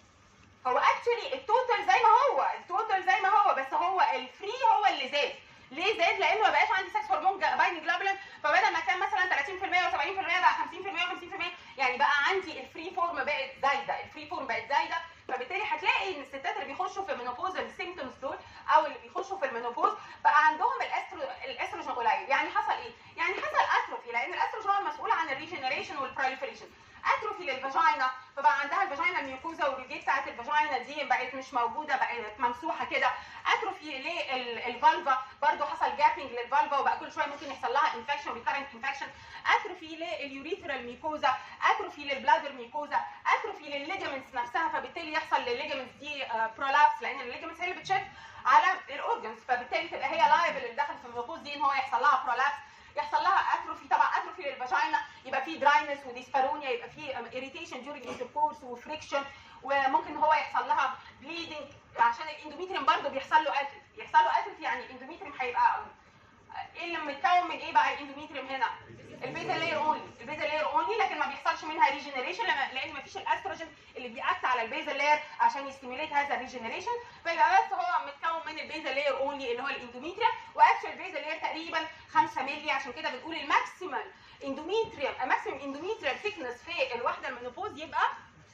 هو اكشولي التوتال زي ما هو التوتال زي ما هو بس هو الفري هو اللي زاد ليه زاد لانه ما بقاش عندي سكس هرمون بايندنج جلوبولين فبدل ما كان مثلا 30% و70% بقى 50% و50% يعني بقى عندي الفري فورم بقت زايده الفري فورم بقت زايده فبالتالي هتلاقي ان الستات اللي بيخشوا في المينوبوز السيمتومز دول او اللي بيخشوا في المينوبوز بقى عندهم الاسترو الاستروجين قليل يعني حصل ايه يعني حصل اتروفي لان الاستروجين هو المسؤول عن الريجنريشن والبروليفريشن اتروفي للفاجينا فبقى عندها الفاجينا الميوكوزا والريجيت بتاعت الفاجينا دي بقت مش موجوده بقت ممسوحه كده اتروفي للفالفا برضو حصل جابنج للفالفا وبقى كل شويه ممكن يحصل لها انفكشن ريكارنت انفكشن اتروفي لليوريثرال ميكوزا اتروفي للبلادر ميكوزا اتروفي للليجمنتس نفسها فبالتالي يحصل للليجمنتس دي برولابس لان الليجمنتس هي اللي بتشد على الاورجنز فبالتالي تبقى هي لايبل اللي داخل في الميكوز دي ان هو يحصل لها برولابس يحصل لها اتروفي طبعا اتروفي للفاجينا يبقى في دراينس وديسبارونيا يبقى في اريتيشن ديورنج انتركورس وفريكشن وممكن هو يحصل لها بليدنج عشان الاندوميتريوم برضه بيحصل له اتروفي يحصل له اتروفي يعني الاندوميتريوم هيبقى ايه اللي متكون من ايه بقى الاندوميتريوم هنا البيتا لاير اونلي البيتا لاير اونلي لكن ما بيحصلش منها ريجنريشن لان ما فيش الاستروجين اللي بيأكت على البيزا لاير عشان يستيميليت هذا الريجنريشن فيبقى بس هو متكون من البيزا لاير اونلي اللي هو الاندوميتريوم واكشن البيزا لاير تقريبا 5 مللي عشان كده بنقول الماكسيمال اندوميتريوم ماكسيمم اندوميتريال ثيكنس في الواحده المينوبوز يبقى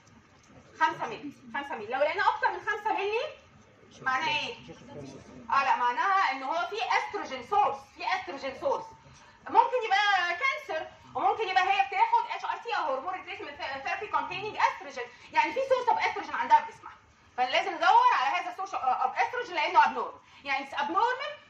5 مللي 5 مللي لو لقينا اكتر من 5 مللي معناه ايه؟ اه لا معناها ان هو في استروجين سورس في استروجين سورس ممكن يبقى كانسر وممكن يبقى هي بتاخد اتش ار تي او هرمون ريبليسمنت ثيرابي كونتيننج استروجين يعني في سورس اوف استروجين عندها في جسمها فلازم ندور على هذا السورس اوف استروجين لانه ابنورمال يعني اتس ابنورمال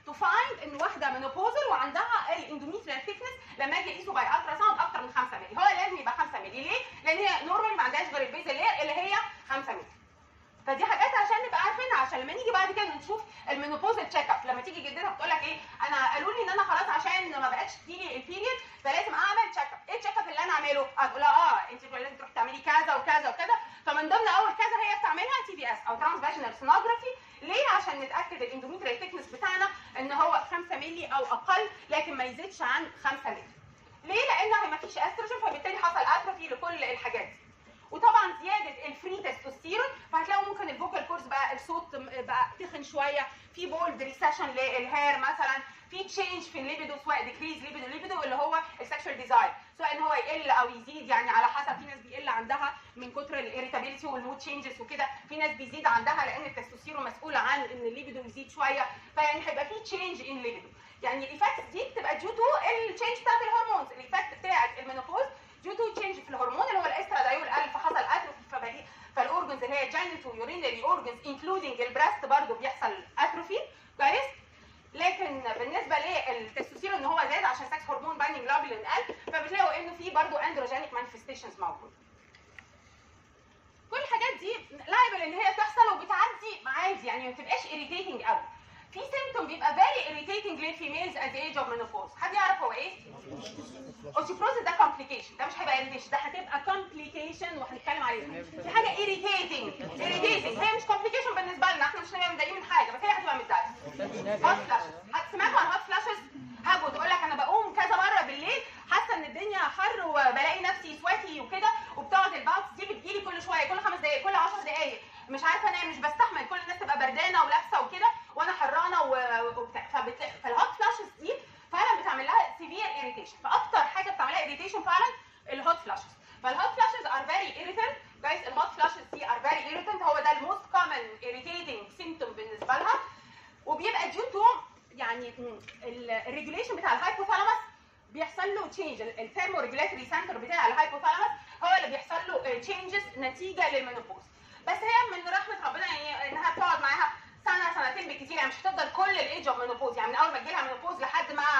منوبوزل وعندها الاندوميتريال ثيكنس لما اجي اقيسه باي الترا ساوند اكتر من 5 مللي هو لازم يبقى 5 مللي ليه؟ لان هي نورمال ما عندهاش غير البيزل لير اللي هي 5 مللي فدي حاجات عشان نبقى عارفينها عشان لما نيجي بعد كده نشوف المينوبوزال تشيك اب لما تيجي جدتها بتقول لك ايه انا قالوا لي ان انا خلاص عشان ما بقتش تيجي البيريد فلازم اعمل تشيك اب ايه التشيك اب اللي انا اعمله هتقول لها اه انت لازم تروحي تعملي كذا وكذا وكذا فمن ضمن اول كذا هي بتعملها تي بي اس او ترانس فاجينال سونوجرافي ليه عشان نتاكد الاندوميتريال ثيكنس بتاعنا ان هو 5 مللي او اقل لكن ما يزيدش عن 5 مللي ليه لان ما فيش استروجين فبالتالي حصل اتروفي لكل الحاجات دي وطبعا زياده الفري تستوستيرون فهتلاقوا ممكن الفوكال كورس بقى الصوت بقى تخن شويه في بولد ريسيشن للهير مثلا في تشينج في الليبيدو سواء ديكريز ليبيدو ليبيدو اللي هو السكشوال ديزاير سواء ان هو يقل او يزيد يعني على حسب في ناس بيقل عندها من كتر الاريتابيلتي والمود تشينجز وكده في ناس بيزيد عندها لان التستوستيرون مسؤول عن ان الليبيدو يزيد شويه فيعني هيبقى في تشينج ان ليبيدو يعني الايفكت دي بتبقى ديو تو التشينج بتاعت الهرمونز الايفكت بتاعت المينوبوز ديو تو تشينج في الهرمون اللي هو الاسترادايول قل فحصل اتروفي فبقى فالاورجنز اللي هي جينيتو يورينري اورجنز انكلودنج البريست برضه بيحصل اتروفي كويس لكن بالنسبه للتستوستيرون ان هو زاد عشان سكس هرمون بايندنج جلوبولين قل فبتلاقوا انه في برضه اندروجينيك مانيفستيشنز موجوده كل الحاجات دي لايبل ان هي تحصل وبتعدي عادي يعني ما بتبقاش irritating قوي في سيمتوم بيبقى very irritating للفيميلز at the age of menopause حد يعرف هو ايه؟ اوستيبروزيس ده complication ده مش هيبقى irritation ده هتبقى complication وهنتكلم عليه في حاجه irritating irritating هي مش complication بالنسبه لنا احنا مش هنبقى متضايقين من حاجه بس هي هتبقى متضايقه هوت فلاشز سمعتوا عن هوت فلاشز هاجوا تقول لك انا بقوم كذا مره بالليل حاسه ان الدنيا حر وبلاقي نفسي سواتي وكده وبتقعد الباوتس دي بتجيلي كل شويه كل خمس دقائق كل 10 دقائق مش عارفه انام مش بستحمل كل الناس تبقى بردانه ولابسه وكده وانا حرانه وبتاع فبت... فالهوت فلاشز دي فعلا بتعمل لها سيفير اريتيشن فاكتر حاجه بتعملها اريتيشن فعلا الهوت فلاشز فالهوت فلاشز ار فيري irritant جايز الهوت فلاشز دي ار فيري irritant هو ده الموست كومن irritating symptom بالنسبه لها وبيبقى due to يعني الريجوليشن بتاع الهايبوثالاموس بيحصل له تشينج الثيرمو ريجولاتوري سنتر بتاع الهايبوثالاموس هو اللي بيحصل له تشينجز نتيجه للمينوبوز بس هي من رحمه ربنا يعني انها بتقعد معاها سنه سنتين بالكثير يعني مش هتفضل كل الايج اوف مينوبوز يعني من اول ما تجيلها مينوبوز لحد ما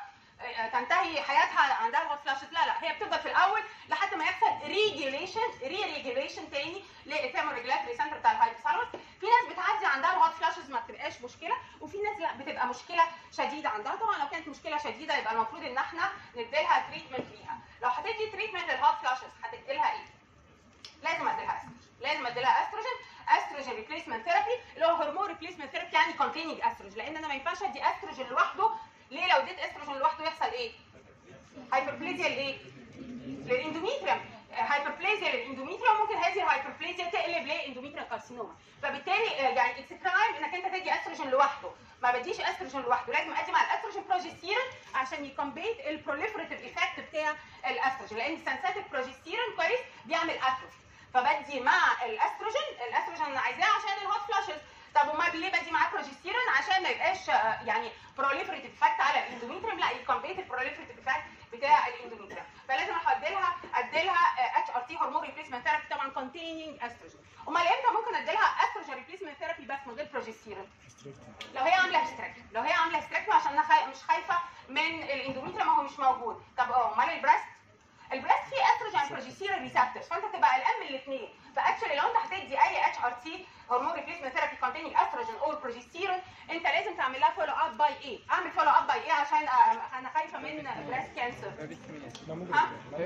تنتهي حياتها عندها الهوت فلاشز لا لا هي بتفضل في الاول لحد ما يحصل ريجيوليشن ري ريجيوليشن تاني للثيرمو ريجولاتوري سنتر بتاع الهايبوثالاموس في ناس بتعدي عندها الهوت فلاشز ما بتبقاش مشكله وفي ناس لا بتبقى مشكله شديده عندها طبعا لو كانت مشكله شديده يبقى المفروض ان احنا نديلها تريتمنت ليها لو هتدي تريتمنت للهوت فلاشز هتدي لها ايه لازم اديلها استروجين لازم اديلها استروجين استروجين ريبليسمنت ثيرابي اللي هو هرمون ريبليسمنت ثيرابي يعني كونتيننج استروجين لان انا ما ينفعش ادي استروجين لوحده ليه لو اديت استروجين لوحده يحصل ايه هايبربليزيا لايه للاندوميتريوم هايبربليزيا للاندوميتريوم ممكن هذه الهايبربليزيا تقلب لاندوميتريال كارسينوما فبالتالي يعني اتس كرايم انك انت تدي استروجين لوحده ما بديش استروجين لوحده لازم ادي مع الاستروجين بروجستيرون عشان يكمبيت البروليفريتيف ايفكت بتاع الاستروجين لان السنساتيف بروجستيرون كويس بيعمل اتروفي فبدي مع الاستروجين الاستروجين انا عايزاه عشان الهوت فلاشز طب امال ليه بدي معاه بروجستيرون عشان ما يبقاش يعني بروليفريتيف افكت على الاندوميتريوم لا يكمبيت البروليفريتيف افكت بتاع الاندوميتريوم فلازم ادي لها ادي لها اتش ار تي هرمون ريبليسمنت ثيرابي طبعا كونتيننج استروجين امال امتى ممكن ادي لها استروجين ريبليسمنت ثيرابي بس من غير بروجستيرون لو هي عامله هيستريكتوم لو هي عامله هيستريكتوم عشان انا خايف مش خايفه من الاندوميتريوم ما هو مش موجود طب اه امال البريست البريست فيه استروجين بروجستيرون ريسبتورز فانت تبقى قلقان من الاثنين فاكشولي لو انت هتدي اي اتش ار تي هرمون ريبليسمنت ثيرابي كونتيننج استروجين اور بروجستيرون انت لازم تعمل لها فولو اب باي ايه؟ اعمل فولو اب باي ايه عشان انا خايفه من بريست كانسر ها؟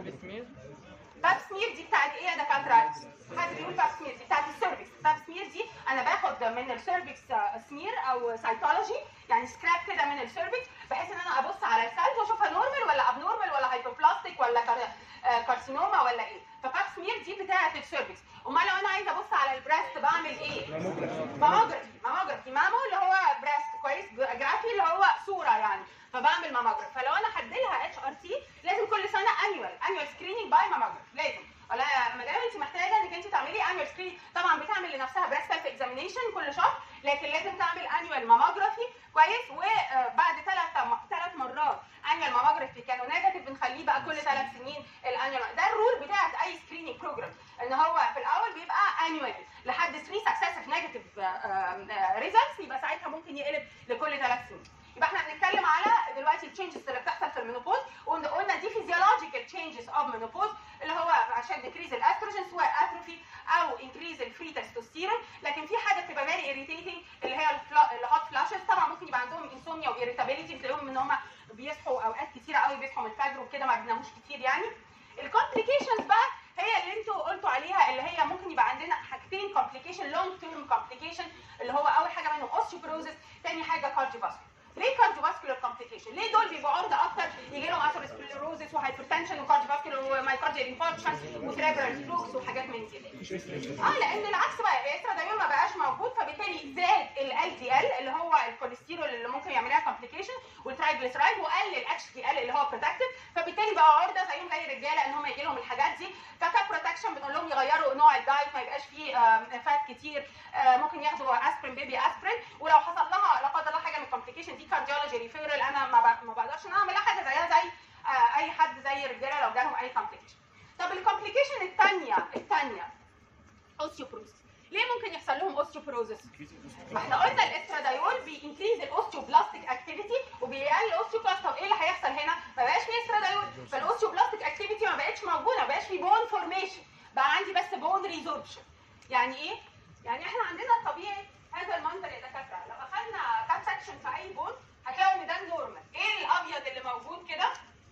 باب سمير دي بتاعت ايه يا دكاتره؟ حد بيقول باب سمير دي بتاعت السيرفكس، باب سمير دي انا باخد من السيرفكس سمير او سايتولوجي يعني سكراب كده من السيرفكس بحيث ان انا ابص على السيلز واشوفها نورمال ولا اب نورمال ولا هايبوبلاستيك ولا كارسينوما ولا ايه؟ فباب سمير دي بتاعت السيرفكس، امال لو انا عايزه ابص على البريست بعمل ايه؟ ماموجرافي ماموجرافي مامو اللي هو بريست كويس جرافي اللي هو صوره يعني فبعمل ماموجرافي فلو انا هديلها اتش ار تي لازم كل سنه انيوال انيوال سكريننج باي ماموجرافي لازم ولا يا مدام انت محتاجه انك انت تعملي انيوال سكرين طبعا بتعمل لنفسها بريست سيلف اكزامينيشن كل شهر لكن لازم تعمل انيوال ماموجرافي كويس وبعد ثلاث ثلاث مرات انيوال ماموجرافي كانوا نيجاتيف بنخليه بقى كل ثلاث سنين الانيوال ده الرول بتاعت اي سكريننج بروجرام ان هو في الاول بيبقى انيوالي لحد 3 سكسسيف نيجاتيف ريزلتس يبقى ساعتها ممكن يقلب لكل ثلاث سنين يبقى احنا بنتكلم على التشينجز اللي بتحصل في المينوبوز وقلنا قلنا دي فيزيولوجيكال تشينجز اوف مينوبوز اللي هو عشان ديكريز الاستروجين سواء اتروفي او انكريز الفري تستوستيرون لكن في حاجه بتبقى فيري irritating اللي هي الهوت فلاشز طبعا ممكن يبقى عندهم انسوميا واريتابيليتي بتلاقيهم ان هم بيصحوا اوقات كتيره قوي بيصحوا من الفجر وكده ما بيناموش كتير يعني الكومبليكيشنز بقى هي اللي انتوا قلتوا عليها اللي هي ممكن يبقى عندنا حاجتين كومبليكيشن لونج تيرم كومبليكيشن اللي هو اول حاجه منهم اوستيوبروزس ثاني حاجه كارديوفاسكولار ليه كارديوفاسكولار كومبليكيشن ليه دول بيبقوا عرضه اكتر يجي لهم اثيروسكليروزس وهايبرتنشن وكارديوفاسكولار ومايكارديال انفاركشن وسيريبرال فلوكس وحاجات من دي اه لان العكس بقى الاسترادايول ما بقاش موجود فبالتالي زاد ال دي ال اللي هو الكوليسترول اللي ممكن يعمل لها كومبليكيشن والترايجليسرايد وقل الاتش دي ال اللي هو بروتكتيف فبالتالي بقى عرضه زيهم زي الرجاله ان هم يجي لهم الحاجات دي فكبروتكشن بنقول لهم يغيروا نوع الدايت ما يبقاش فيه آم، فات كتير آه، ممكن ياخدوا اسبرين بيبي اسبرين ولو حصل لها لا قدر الله حاجه من الكومبليكيشن دي كارديولوجي ريفيرال انا ما ب- ما بقدرش ان أنا اعمل لها حاجه زيها زي آه، اي حد زي الرجاله لو جالهم اي كومبليكيشن طب الكومبليكيشن الثانيه الثانيه اوستيوبروزس ليه ممكن يحصل لهم اوستيوبروزس؟ ما احنا قلنا الاسترادايول بينكريز الاوستيوبلاستيك اكتيفيتي وبيقلل الاوستيوكلاست طب ايه اللي هيحصل هنا؟ ما بقاش في استرادايول فالاوستيوبلاستيك اكتيفيتي ما بقتش موجوده ما بقاش في بون فورميشن بقى عندي بس بون ريزوربشن يعني ايه؟ يعني احنا عندنا الطبيعي هذا المنظر يا دكاتره لو اخذنا كات سكشن في اي بون هتلاقوا ان ده النورمال ايه الابيض اللي موجود كده؟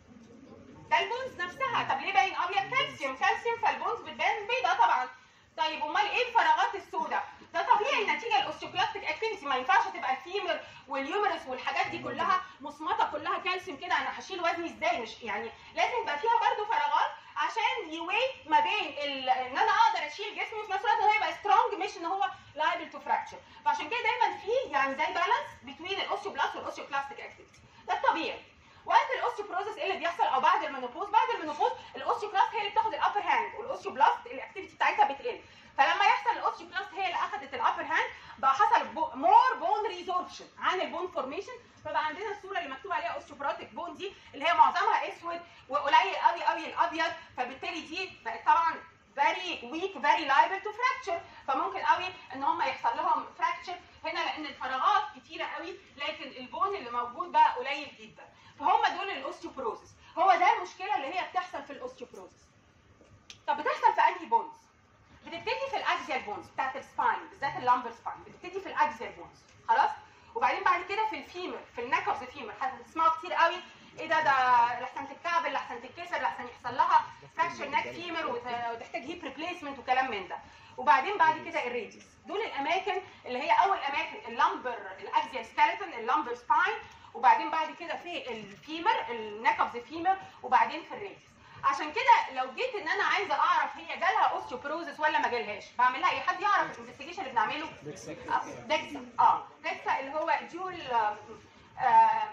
ده البونز نفسها طب ليه باين ابيض كالسيوم كالسيوم فالبونز بتبان بيضاء طبعا طيب امال ايه الفراغات السوداء ده طبيعي نتيجه الاوستيوكلاستيك اكتيفيتي ما ينفعش تبقى الفيمر واليومرس والحاجات دي كلها مصمطه كلها كالسيوم كده انا هشيل وزني ازاي مش يعني لازم يبقى فيها برضو فراغات عشان يويت ما بين ال... ان انا اقدر اشيل جسمي وفي نفس الوقت ان هو يبقى سترونج مش ان هو لايبل تو فراكشر فعشان كده دايما في يعني زي بالانس بين الاوستيوبلاست والاوستيوكلاستيك اكتيفيتي ده الطبيعي وقت الاوستيوبروزس ايه اللي بيحصل او بعد المينوبوز بعد المينوبوز الاوستيوكلاست هي اللي بتاخد الابر هاند والاوستيوبلاست الاكتيفيتي بتاعتها بتقل فلما يحصل الاوستيوكلاست هي اللي اخذت الابر هاند بقى حصل مور بون ريزوربشن عن البون فورميشن فبقى عندنا الصوره اللي مكتوب عليها اوستيوبروتيك بون دي اللي هي معظمها اسود وقليل قوي قوي الابيض فبالتالي دي بقت طبعا very weak very liable to fracture فممكن قوي ان هم يحصل لهم fracture هنا لان الفراغات كتيره قوي لكن البون اللي موجود بقى قليل جدا فهم دول الاوستيوبروزس هو ده المشكله اللي هي بتحصل في الاوستيوبروزس طب بتحصل في انهي بونز بتبتدي في الاكزيال بونز بتاعت السباين بالذات اللامبر سباين بتبتدي في الاكزيال بونز خلاص وبعدين بعد كده في الفيمر في النك اوف ذا فيمر هتسمعوا كتير قوي ايه ده ده لحسن تتكعبل لحسن تتكسر لحسن يحصل لها فراكشر نك فيمر وت- وتحتاج هيب ريبليسمنت وكلام من ده وبعدين بعد كده الريديوس دول الاماكن اللي هي اول اماكن اللامبر الاكزيال سكeleton اللامبر سباين وبعدين بعد كده في الفيمر النك اوف ذا فيمر وبعدين في الريديوس عشان كده لو جيت ان انا عايزه اعرف هي جالها اوستيوبروزس ولا ما جالهاش بعمل لها ايه حد يعرف الانفستيجيشن اللي بنعمله آه، دكسا اه دكسا اللي هو جول آه، آه،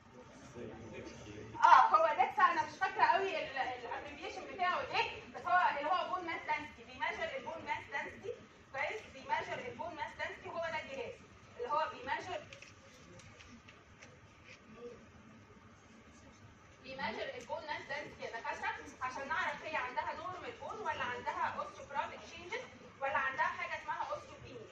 اه هو دكسا انا مش فاكره قوي الابريفيشن بتاعه ايه بس هو اللي هو بون ماس دانسيتي بيميجر البون ماس دانسيتي كويس بيميجر البون ماس دانسيتي وهو ده الجهاز اللي هو بيميجر بيميجر البون ماس دانسيتي يا دكاتره عشان نعرف هي عندها نورمال بون ولا عندها اوستيوبروتيك تشينجز ولا عندها حاجه اسمها اوستيوبينيا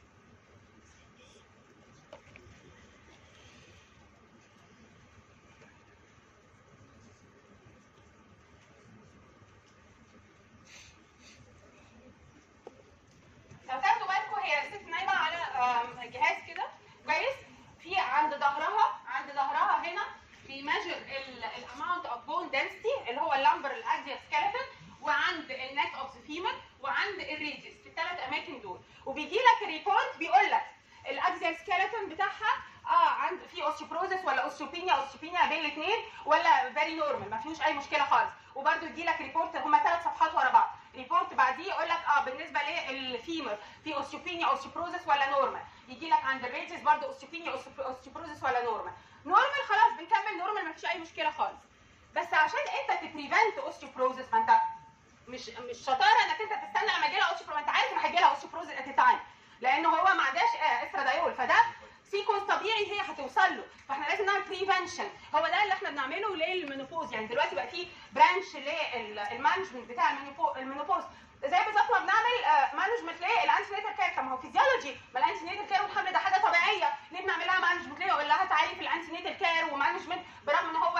لو تاخدوا بالكم هي ست نايمه على آم، جهاز كده كويس في عند ظهرها عند ظهرها هنا بيميجر الاماونت اوف بون density اللي هو اللامبر الاكزيال سكeleton وعند النك اوف ذا فيمر وعند الريديوس في الثلاث اماكن دول وبيجي لك ريبورت بيقول لك الاكزيال سكeleton بتاعها اه عند في اوستيوبروزس ولا اوستيوبينيا اوستيوبينيا بين الاثنين ولا فيري نورمال ما فيهوش اي مشكله خالص وبرده يجي لك ريبورت هما ثلاث صفحات ورا بعض ريبورت بعديه يقول لك اه بالنسبه للفيمر في اوستيوبينيا اوستيوبروزس ولا نورمال يجي لك عند الريديوس برده اوستيوبينيا اوستيوبروزس ولا نورمال نورمال خلاص بنكمل نورمال ما فيش اي مشكله خالص بس عشان انت تبريفنت اوستيوبروزس فانت مش مش شطاره انك انت تستنى لما يجي لها اوستيوبروزس انت عارف ان هيجي لها اوستيوبروزس ات تايم لان هو ما عندهاش آه، استرادايول فده سيكونس طبيعي هي هتوصل له فاحنا لازم نعمل بريفنشن هو ده اللي احنا بنعمله للمينوبوز يعني دلوقتي بقى في برانش للمانجمنت بتاع المينوبو- المينوبوز زي بالظبط ما بنعمل مانجمنت للانتينيتال كير طب ما هو فيزيولوجي ما الانتينيتال كير والحمل ده حاجه طبيعيه ليه بنعمل لها مانجمنت ليه اقول لها تعالي في الانتينيتال كير ومانجمنت برغم ان هو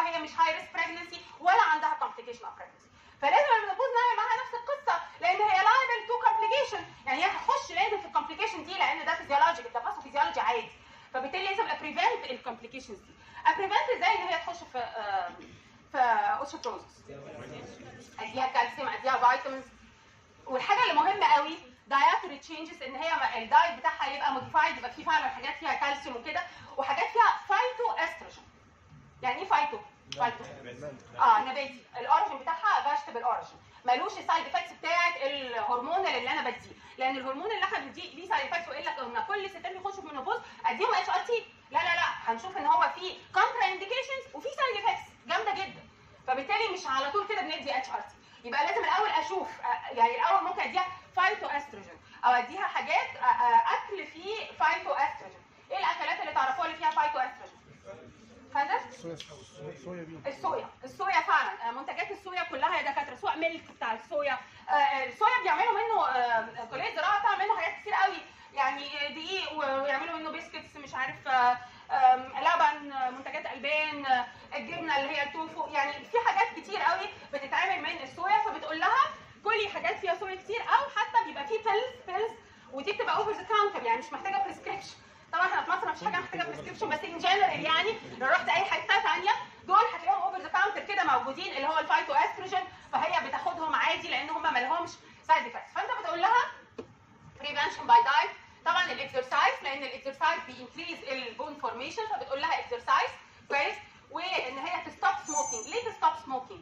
ابريفنت ازاي ان هي تخش في آه، في اوستيوبروزس اديها كالسيوم اديها فيتامينز والحاجه اللي مهمه قوي دايتري تشينجز ان هي الدايت بتاعها يبقى موديفايد يبقى فيه فعلا حاجات فيها كالسيوم وكده وحاجات فيها فايتو استروجين يعني ايه فايتو؟ فايتو اه نباتي الاوريجن بتاعها فيجيتابل اوريجن ملوش السايد افكتس بتاعت الهرمون اللي انا بديه لان الهرمون اللي احنا بنديه ليه سايد افكتس ويقول لك ان كل الستات بيخشوا في المينوبوز اديهم اتش ار تي لا لا لا هنشوف ان هو في كونترا انديكيشنز وفي سايد افكتس جامده جدا فبالتالي مش على طول كده بندي اتش ار تي يبقى لازم الاول اشوف آه، يعني الاول ممكن اديها فايتو استروجين او اديها حاجات آه، آه، اكل فيه فايتو استروجين ايه الاكلات اللي تعرفوها اللي فيها فايتو استروجين فاهم صويا صويا بين الصويا الصويا فعلا آه، منتجات الصويا كلها يا دكاتره سواء ميلك بتاع الصويا آه، آه، الصويا بيعملوا منه آه، كليه الزراعه بتعمل منه حاجات كتير قوي يعني آه، دقيق ويعملوا منه بيسكتس مش عارف آه، آم، لبن آه، منتجات البان آه، الجبنه اللي هي التوفو يعني في حاجات كتير قوي بتتعمل من الصويا فبتقول لها كلي حاجات فيها صويا كتير او حتى بيبقى فيه بيلز بيلز ودي بتبقى اوفر ذا كاونتر يعني مش محتاجه بريسكريبشن طبعا احنا في مصر مفيش حاجه محتاجه بريسكريبشن بس ان جنرال يعني لو رحت اي حته ثانيه دول هتلاقيهم اوفر ذا كاونتر كده موجودين اللي هو الفايتو استروجين فهي بتاخدهم عادي لان هم ما لهمش سايد افكتس فانت بتقول لها بريفنشن باي دايت طبعا الاكسرسايز لان الاكسرسايز بينكريز البون فورميشن فبتقول لها اكسرسايز كويس وان هي تستوب سموكينج ليه تستوب سموكينج؟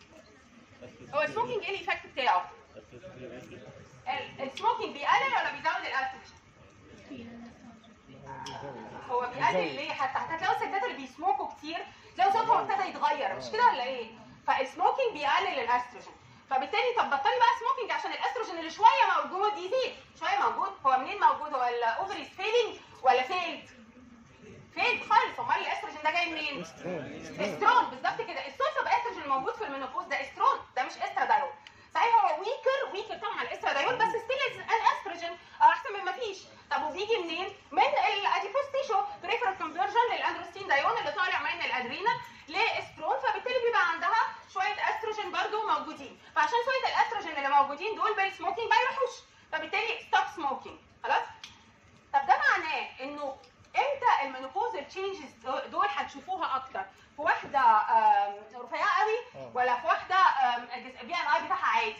هو السموكينج ايه الايفكت بتاعه؟ ال- السموكينج بيقلل ولا بيزود الاستروجين؟ هو بيقلل ليه حتى هتلاقوا الستات اللي بيسموكوا كتير تلاقوا صوتهم ابتدى يتغير مش كده ولا ايه؟ فالسموكينج بيقلل الاستروجين فبالتالي طب بطلي بقى سموكينج عشان الاستروجين اللي شويه موجود يزيد شويه موجود هو منين موجود هو الاوفريز فيلينج ولا فيلد؟ فيلد خالص امال الاستروجين ده جاي منين؟ استرون بالظبط كده السورس اوف استروجين الموجود في المينوبوز ده استرون ده مش استرادايول صحيح هو ويكر ويكر طبعا الاسترادايول بس ستيل ان استروجين او احسن من ما فيش طب وبيجي منين؟ من الاديبوز تيشو بريفرال كونفرجن للاندروستين دايون اللي طالع من الادرينا لاسترون فبالتالي بيبقى عندها شويه استروجين برضو موجودين فعشان شويه الاستروجين اللي موجودين دول بيل سموكينج ما يروحوش فبالتالي ستوب سموكينج خلاص؟ طب ده معناه انه امتى المينوبوزال تشينجز دول هتشوفوها اكتر في واحده آم، رفيعه قوي ولا في واحده بي ان اي بتاعها عادي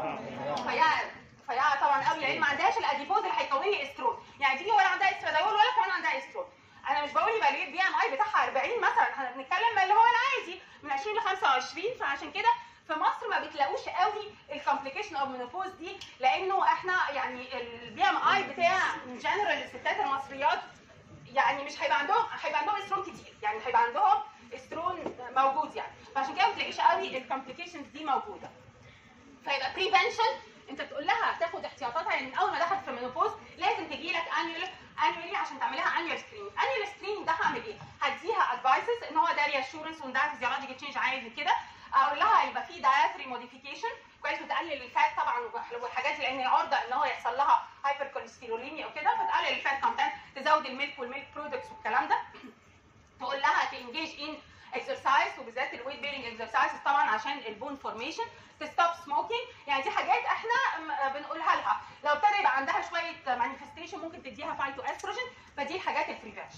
رفيعه رفيعه طبعا قوي لان ما عندهاش الاديبوز اللي هيكون لي استرون يعني دي ولا عندها استرادايول ولا كمان عندها استرون انا مش بقول يبقى ليه البي ان اي بتاعها 40 مثلا احنا بنتكلم اللي هو العادي من 20 ل 25 فعشان كده في مصر ما بتلاقوش قوي الكومبليكيشن اوف مينوبوز دي لانه احنا يعني البي ام اي بتاع جنرال الستات المصريات يعني مش هيبقى عندهم هيبقى عندهم استرون كتير يعني هيبقى عندهم استرون موجود يعني فعشان كده ما بتلاقيش قوي الكومبليكيشنز دي موجوده فيبقى بريفنشن انت بتقول لها تاخد احتياطاتها يعني من اول ما دخلت في المينوبوز لازم تجي لك انيول انيولي عشان تعملها انيول سكرين انيول سكرين ده هعمل ايه؟ هديها ادفايسز ان هو ده رياشورنس وان ده فيزيولوجيكال تشينج عادي كده اقول لها يبقى في دايتري موديفيكيشن كويس وتقلل الفات طبعا والحاجات دي لان عرضه ان هو يحصل لها هايبر كوليستروليميا وكده فتقلل الفات كونتنت تزود الميلك والميلك برودكتس والكلام ده تقول لها تنجيج ان اكسرسايز وبالذات الويت بيرنج اكسرسايز طبعا عشان البون فورميشن تستوب سموكينج يعني دي حاجات احنا م- بنقولها لها لو ابتدى يبقى عندها شويه مانيفستيشن ممكن تديها فايتو استروجين فدي الحاجات البريفنشن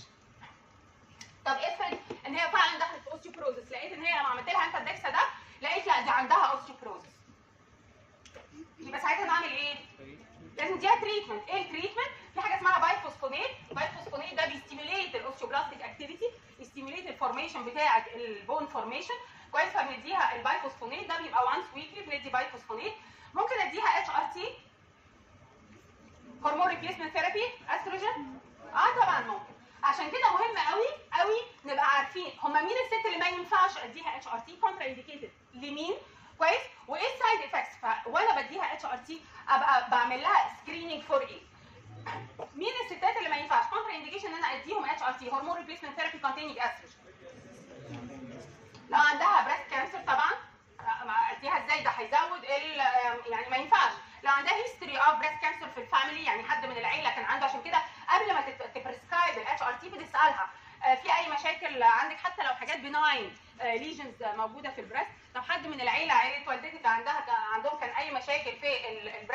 طب افرض ان هي فعلا دخلت في اوستيوبروزس لقيت ان هي لما عملت لها انت الدكسا ده لقيت لا دي عندها اوستيوبروزس يبقى ساعتها نعمل ايه؟ لازم نديها تريتمنت ايه التريتمنت؟ في حاجه اسمها بايفوسفونيت البايفوسفونيت ده بيستيميليت الاوستيوبلاستيك اكتيفيتي يستيميليت الفورميشن بتاعه البون فورميشن كويس فبنديها البايفوسفونيت ده بيبقى وانس ويكلي بندي بايفوسفونيت ممكن اديها اتش ار تي هرمون ريبليسمنت ثيرابي استروجين اه طبعا ممكن عشان كده مهم قوي قوي نبقى عارفين هم مين الست اللي ما ينفعش اديها اتش ار تي كونترا انديكيتد لمين كويس وايه السايد افكتس وانا بديها اتش ار تي ابقى بعمل لها سكريننج فور ايه مين الستات اللي ما ينفعش كونترا انديكيشن ان انا اديهم اتش ار تي هرمون ريبليسمنت ثيرابي كونتيننج استروجين لو عندها بريست كانسر طبعا ما اديها ازاي ده هيزود ال يعني ما ينفعش لو عندها هيستوري اوف بريست كانسر في الفاميلي يعني حد من العيله كان عنده عشان كده قبل ما تبريسكرايب الاتش ار تي بتسالها آه، في اي مشاكل عندك حتى لو حاجات بناين ليجنز موجوده في البريست لو حد من العيله عيله والدتك عندها كان عندهم كان اي مشاكل في ال- البريست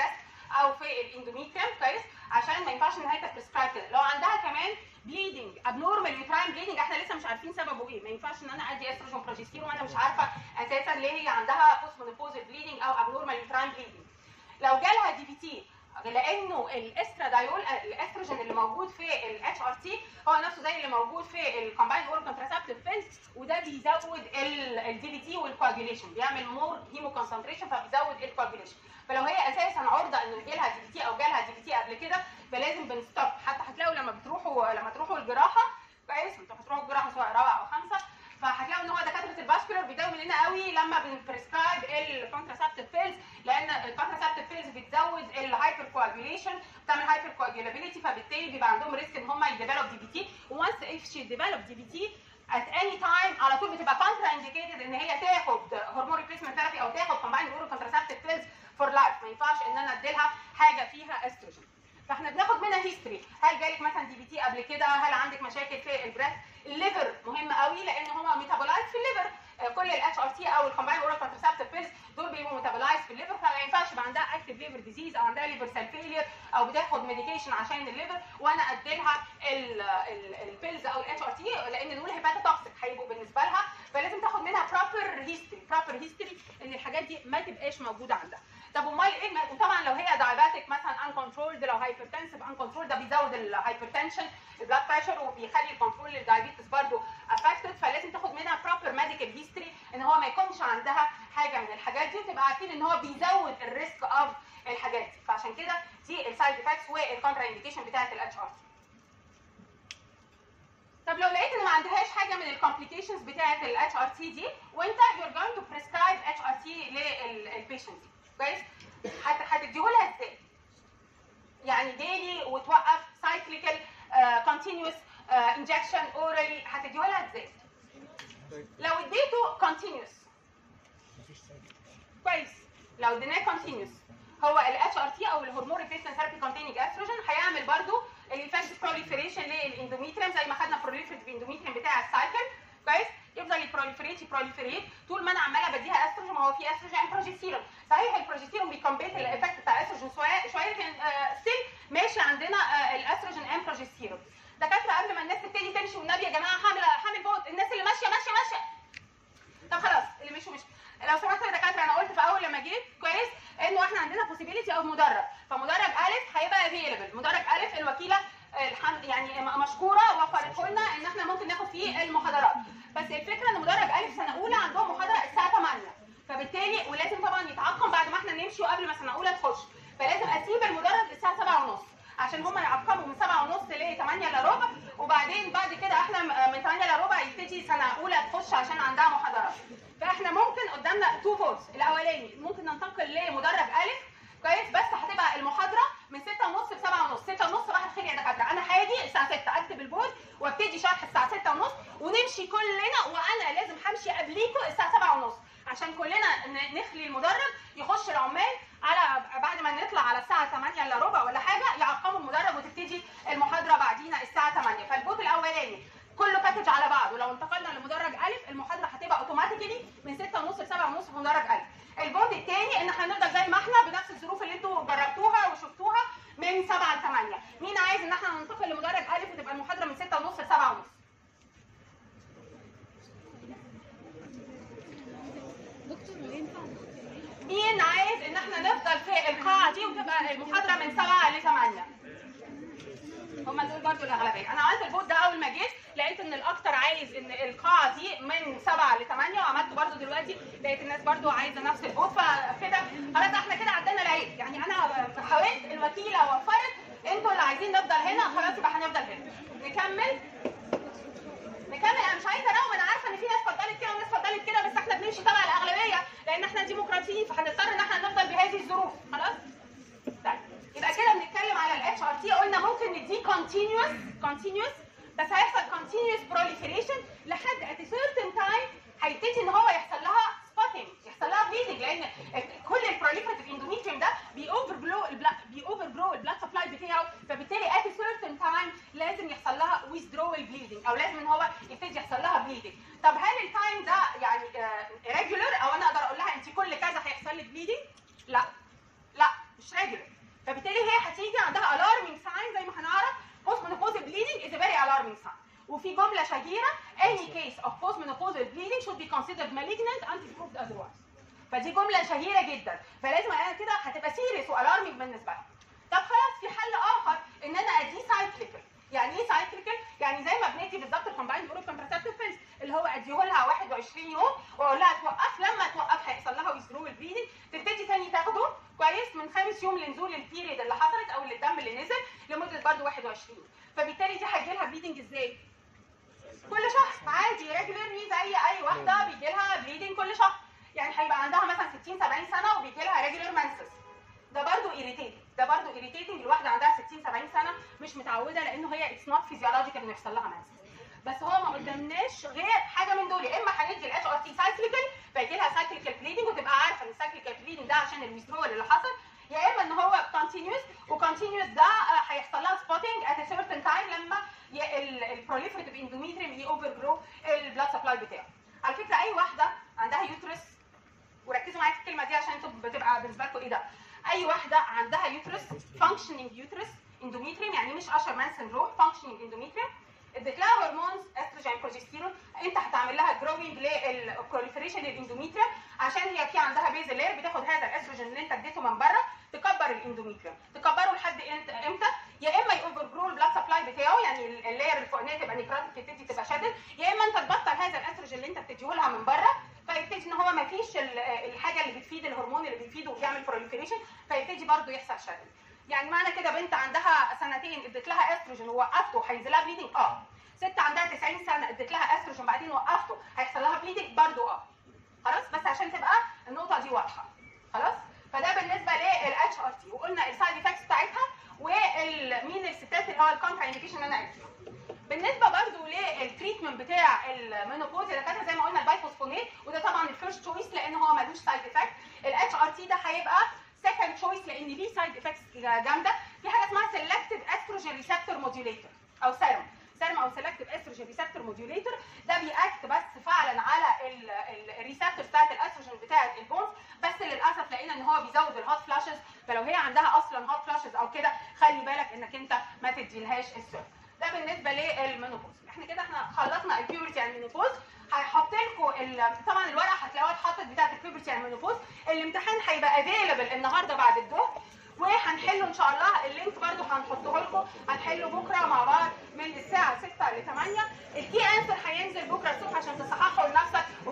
او في الاندوميتريم كويس عشان ما ينفعش ان هي تبريسكرايب كده لو عندها كمان بليدنج ابنورمال يوتراين بليدنج احنا لسه مش عارفين سببه ايه ما ينفعش ان انا ادي استروجين بروجستيرون وانا مش عارفه اساسا ليه هي عندها بوست بليدنج او ابنورمال يوتراين بليدنج لو جالها دي بي تي لانه الاسترادايول الاستروجين اللي موجود في الاتش ار تي هو نفسه زي اللي موجود في الكومبايند اورال كونتراسبتيف بيلز وده بيزود الدي بي تي والكواجيوليشن بيعمل مور هيمو كونسنتريشن فبيزود الكواجيوليشن فلو هي اساسا عرضه انه يجيلها دي بي تي او جالها دي بي تي قبل كده فلازم بنستوب حتى هتلاقوا لما بتروحوا لما تروحوا الجراحه كويس انتوا هتروحوا الجراحه سواء رابعه او خمسه فهتلاقوا ان هو دكاتره الباسكولار بيداووا مننا قوي لما بنبريسكرايب الكونتراسبتيف بيلز لان الكونتراسبتيف بيلز بتزود الهايبر كواجيوليشن بتعمل هايبر كواجيولابيلتي فبالتالي بيبقى عندهم ريسك ان هم يديفلوب دي بي تي وانس اف شي ديفلوب دي بي تي at any time على طول بتبقى كونترا انديكيتد ان هي تاخد هرمون ريبليسمنت ثيرابي او تاخد كومبايند اورال كونتراسبتيف بيلز فور لايف ما ينفعش ان انا اديلها حاجه فيها استروجين فاحنا بناخد منها هيستوري هل جالك مثلا دي بي تي قبل كده هل عندك مشاكل في البريث الليفر مهم قوي لان هما ميتابولايز في الليفر آه، كل الاتش ار تي او الكومبايند اورال كونتراسبتيف بيلز دول بيبقوا ميتابولايز في الليفر فما ينفعش يبقى عندها اكتف ليفر ديزيز او عندها ليفر سيل فيلير او بتاخد ميديكيشن عشان الليفر وانا اديلها البيلز او الاتش ار تي لان دول هيباتوتوكسيك هيبقوا بالنسبه لها فلازم تاخد منها بروبر هيستوري بروبر هيستوري ان الحاجات دي ما تبقاش موجوده عندها طب امال ايه ما- وطبعا لو هي دايابيتك مثلا ان كنترولد لو هايبرتنسيف ان كنترول ده بيزود الهايبرتنشن البلاد بريشر وبيخلي الكنترول للدايابيتس برضه افكتد فلازم تاخد منها بروبر ميديكال هيستوري ان هو ما يكونش عندها حاجه من الحاجات دي وتبقى عارفين ان هو بيزود الريسك اوف الحاجات دي فعشان كده دي السايد افكتس والكونترا انديكيشن بتاعت الاتش ار طب لو لقيت ان ما عندهاش حاجه من الكومبليكيشنز بتاعه الاتش ار تي دي وانت you're going to prescribe اتش ار تي للبيشنت دي كويس هت- هتديهولها ازاي؟ يعني ديلي وتوقف سايكليكال كونتينوس انجكشن اورالي هتديهولها ازاي؟ لو اديته كونتينوس كويس لو اديناه كونتينوس هو الاتش ار تي او الهرمون ريبليسمنت ثيرابي كونتيننج استروجين هيعمل برضو الانفكشن بروليفريشن للاندوميتريم زي ما خدنا بروليفريت اندوميتريم بتاع السايكل كويس يفضل يبروليفريت يبروليفريت طول ما انا عماله بديها استروجين ما هو في استروجين بروجستيرون صحيح البروجستيرون بيكمبيت الايفكت بتاع الاستروجين شويه شويه لكن ستيل ماشي عندنا آه، الاستروجين ام بروجستيرون دكاتره قبل ما الناس تبتدي تمشي والنبي يا جماعه حامل حامل فوت الناس اللي ماشيه ماشيه ماشيه طب خلاص اللي مشوا مشوا لو سمحت يا دكاتره انا قلت في اول لما جيت كويس انه احنا عندنا بوسيبيليتي اوف مدرب فمدرب الف هيبقى افيلبل مدرب الف الوكيله آه، الحمد يعني م- مشكوره وفرت لنا ان احنا ممكن ناخد فيه المحاضرات بس الفكره ان مدرب الف سنه اولى عندهم محاضره الساعه 8 فبالتالي ولازم طبعا يتعقم بعد ما احنا نمشي وقبل ما سنه اولى تخش فلازم اسيب المدرب للساعه 7 ونص عشان هم يعقموا من 7 ونص ل 8 الا ربع وبعدين بعد كده احنا م- من 8 الا ربع يبتدي سنه اولى تخش عشان عندها محاضرات فاحنا ممكن قدامنا تو فولز الاولاني ممكن ننتقل لمدرب الف كويس بس هتبقى المحاضره من 6 ونص ل 7 ونص 6 ونص صباح الخير يا دكاتره انا هاجي الساعه 6 اكتب البورد وابتدي شرح الساعه 6 ونص ونمشي كلنا وانا لازم همشي قبليكم الساعه 7 ونص عشان كلنا ن- نخلي المدرب يخش العمال على بعد ما نطلع على الساعه 8 الا ربع ولا حاجه يعقموا المدرب وتبتدي المحاضره بعدينا الساعه 8 فالبوت الاولاني كله باكج على بعضه لو انتقلنا لمدرج الف المحاضره هتبقى اوتوماتيكلي من 6 ونص ل 7 ونص في مدرج الف البوت الثاني ان احنا نفضل زي ما احنا بنفس الظروف اللي انتوا جربتوها وشفتوها من 7 ل 8 مين عايز ان احنا ننتقل لمدرج الف وتبقى المحاضره من 6 ونص ل 7 ونص مين عايز ان احنا نفضل في القاعه دي وتبقى المحاضره من 7 ل 8 هم دول برضو الاغلبيه انا عملت البوت ده اول ما جيت لقيت ان الاكتر عايز ان القاعه دي من 7 ل 8 وعملته برضو دلوقتي لقيت الناس برضو عايزه نفس البوت فكده خلاص احنا كده عدينا العيد يعني انا حاولت الوكيله وفرت انتوا اللي عايزين نفضل هنا خلاص يبقى هنفضل هنا نكمل نكمل انا مش عايزه انوم انا عارفه ان في ناس فضلت كده وناس فضلت كده بس احنا بنمشي تبع الاغلبيه لان احنا ديمقراطيين فهنضطر ان احنا نفضل بهذه الظروف خلاص طيب يبقى كده بنتكلم على الاتش ار تي قلنا ممكن نديه كونتينوس كونتينوس بس هيحصل كونتينوس بروليفريشن لحد ات سيرتن تايم هيبتدي ان هو يحصل لها سبوتنج يحصل لها بليدنج لان كل البروليفريتيف اندوميتريوم ده بيوفر بلو بيوفر برو البلاد سبلاي بتاعه فبالتالي ات سيرتن تايم لازم يحصل لها withdrawal بليدنج او لازم ان هو يبتدي يحصل لها بليدنج طب هل التايم ده يعني ريجولر او انا اقدر اقول لها انت كل كذا هيحصل لك بليدنج لا لا مش ريجولر menopausal bleeding should be considered malignant until proved otherwise فدي جمله شهيره جدا فلازم انا كده هتبقى سيريس والارمي بالنسبه لها طب خلاص في حل اخر ان انا اديه سايكليكال يعني ايه سايكليكال يعني زي ما بندي بالظبط الكومبايند جروب كونتراسبتيف بيلز اللي هو اديه لها 21 يوم واقول لها توقف لما توقف هيحصل لها ويزرو البليدنج تبتدي تاني تاخده كويس من خامس يوم لنزول البيريد اللي حصلت او الدم اللي نزل لمده برده 21 يوم فبالتالي دي هيجي لها بليدنج ازاي؟ كل شهر عادي ريجولارلي زي اي واحده بيجي لها بليدنج كل شهر يعني هيبقى عندها مثلا 60 70 سنه وبيجي لها ريجولار مانسس ده برضه irritating ده برضه irritating الواحده عندها 60 70 سنه مش متعوده لانه هي اتس نوت فيزيولوجيكال انه يحصل لها مانسس بس هو ما قدامناش غير حاجه من دول يا اما هندي الاتش ار تي سايكليكال فيجي لها سايكليكال بليدنج وتبقى عارفه ان السايكليكال بليدنج ده عشان الويزرول اللي حصل يا اما ان هو كونتينيوس وكونتينيوس ده آه، هيحصل لها سبوتنج ات سيرتن تايم لما البروليفريتيف اندوميتريم يوفر جرو البلاد سبلاي بتاعه على فكره اي واحده عندها يوترس وركزوا معايا في الكلمه دي عشان انتوا بتبقى بالنسبه لكم ايه ده اي واحده عندها يوترس فانكشنينج يوترس اندوميتريم يعني مش اشر مان سندروم فانكشنينج اندوميتريم اديت لها هرمونز استروجين بروجستيرون انت هتعمل لها جروينج للبروليفريشن للاندوميتريم عشان هي في عندها بيز لير بتاخد هذا الاستروجين اللي انت اديته من بره تكبر الاندوميتريم تكبره لحد انت- امتى يا اما يوفر جرو البلاد سبلاي بتاعه يعني اللاير الفوقانيه تبقى نيكراتيك تبتدي تبقى شادد يا اما انت تبطل هذا الاستروجين اللي انت بتديه لها من بره فيبتدي ان هو ما فيش ال- الحاجه اللي بتفيد الهرمون اللي بيفيده وبيعمل بروليفريشن فيبتدي برضه يحصل شادد يعني معنى كده بنت عندها سنتين اديت لها استروجين ووقفته هينزل لها بليدنج اه ست عندها 90 سنه اديت لها استروجين بعدين وقفته هيحصل لها بليدنج برضه اه خلاص بس عشان تبقى النقطه دي واضحه خلاص فده بالنسبه للاتش ار تي وقلنا السايد افكتس بتاعتها ومين الستات اللي هو الكونترا انديكيشن اللي انا قلته بالنسبه برضو للتريتمنت بتاع المينوبوز اللي كانت زي ما قلنا البايفوسفونات وده طبعا الفيرست تشويس لان هو ملوش سايد افكت الاتش ار تي ده هيبقى سكند تشويس لان ليه سايد افكتس جامده في حاجه اسمها سيلكتيف استروجين ريسبتور موديوليتور او سيرم سيرم او سيلكتيف استروجين ريسبتور موديوليتور ده بيأكت بس فعلا على الريسبتور بتاعت الاستروجين بتاعت البونز بس للاسف لقينا ان هو بيزود الهوت فلاشز فلو هي عندها اصلا هوت فلاشز او كده خلي بالك انك انت ما تديلهاش السيرم ده بالنسبه للمينوبوز احنا كده احنا خلصنا البيورتي على المينوبوز هيحط لكم ال- طبعا الورقه هتلاقوها اتحطت بتاعه البيورتي على المينوبوز الامتحان هيبقى افيلبل النهارده بعد الظهر وهنحله ان شاء الله اللينك برده هنحطه لكم هنحله بكره مع بعض من الساعه 6 ل 8 الكي انسر هينزل بكره الصبح عشان تصححوا لنفسك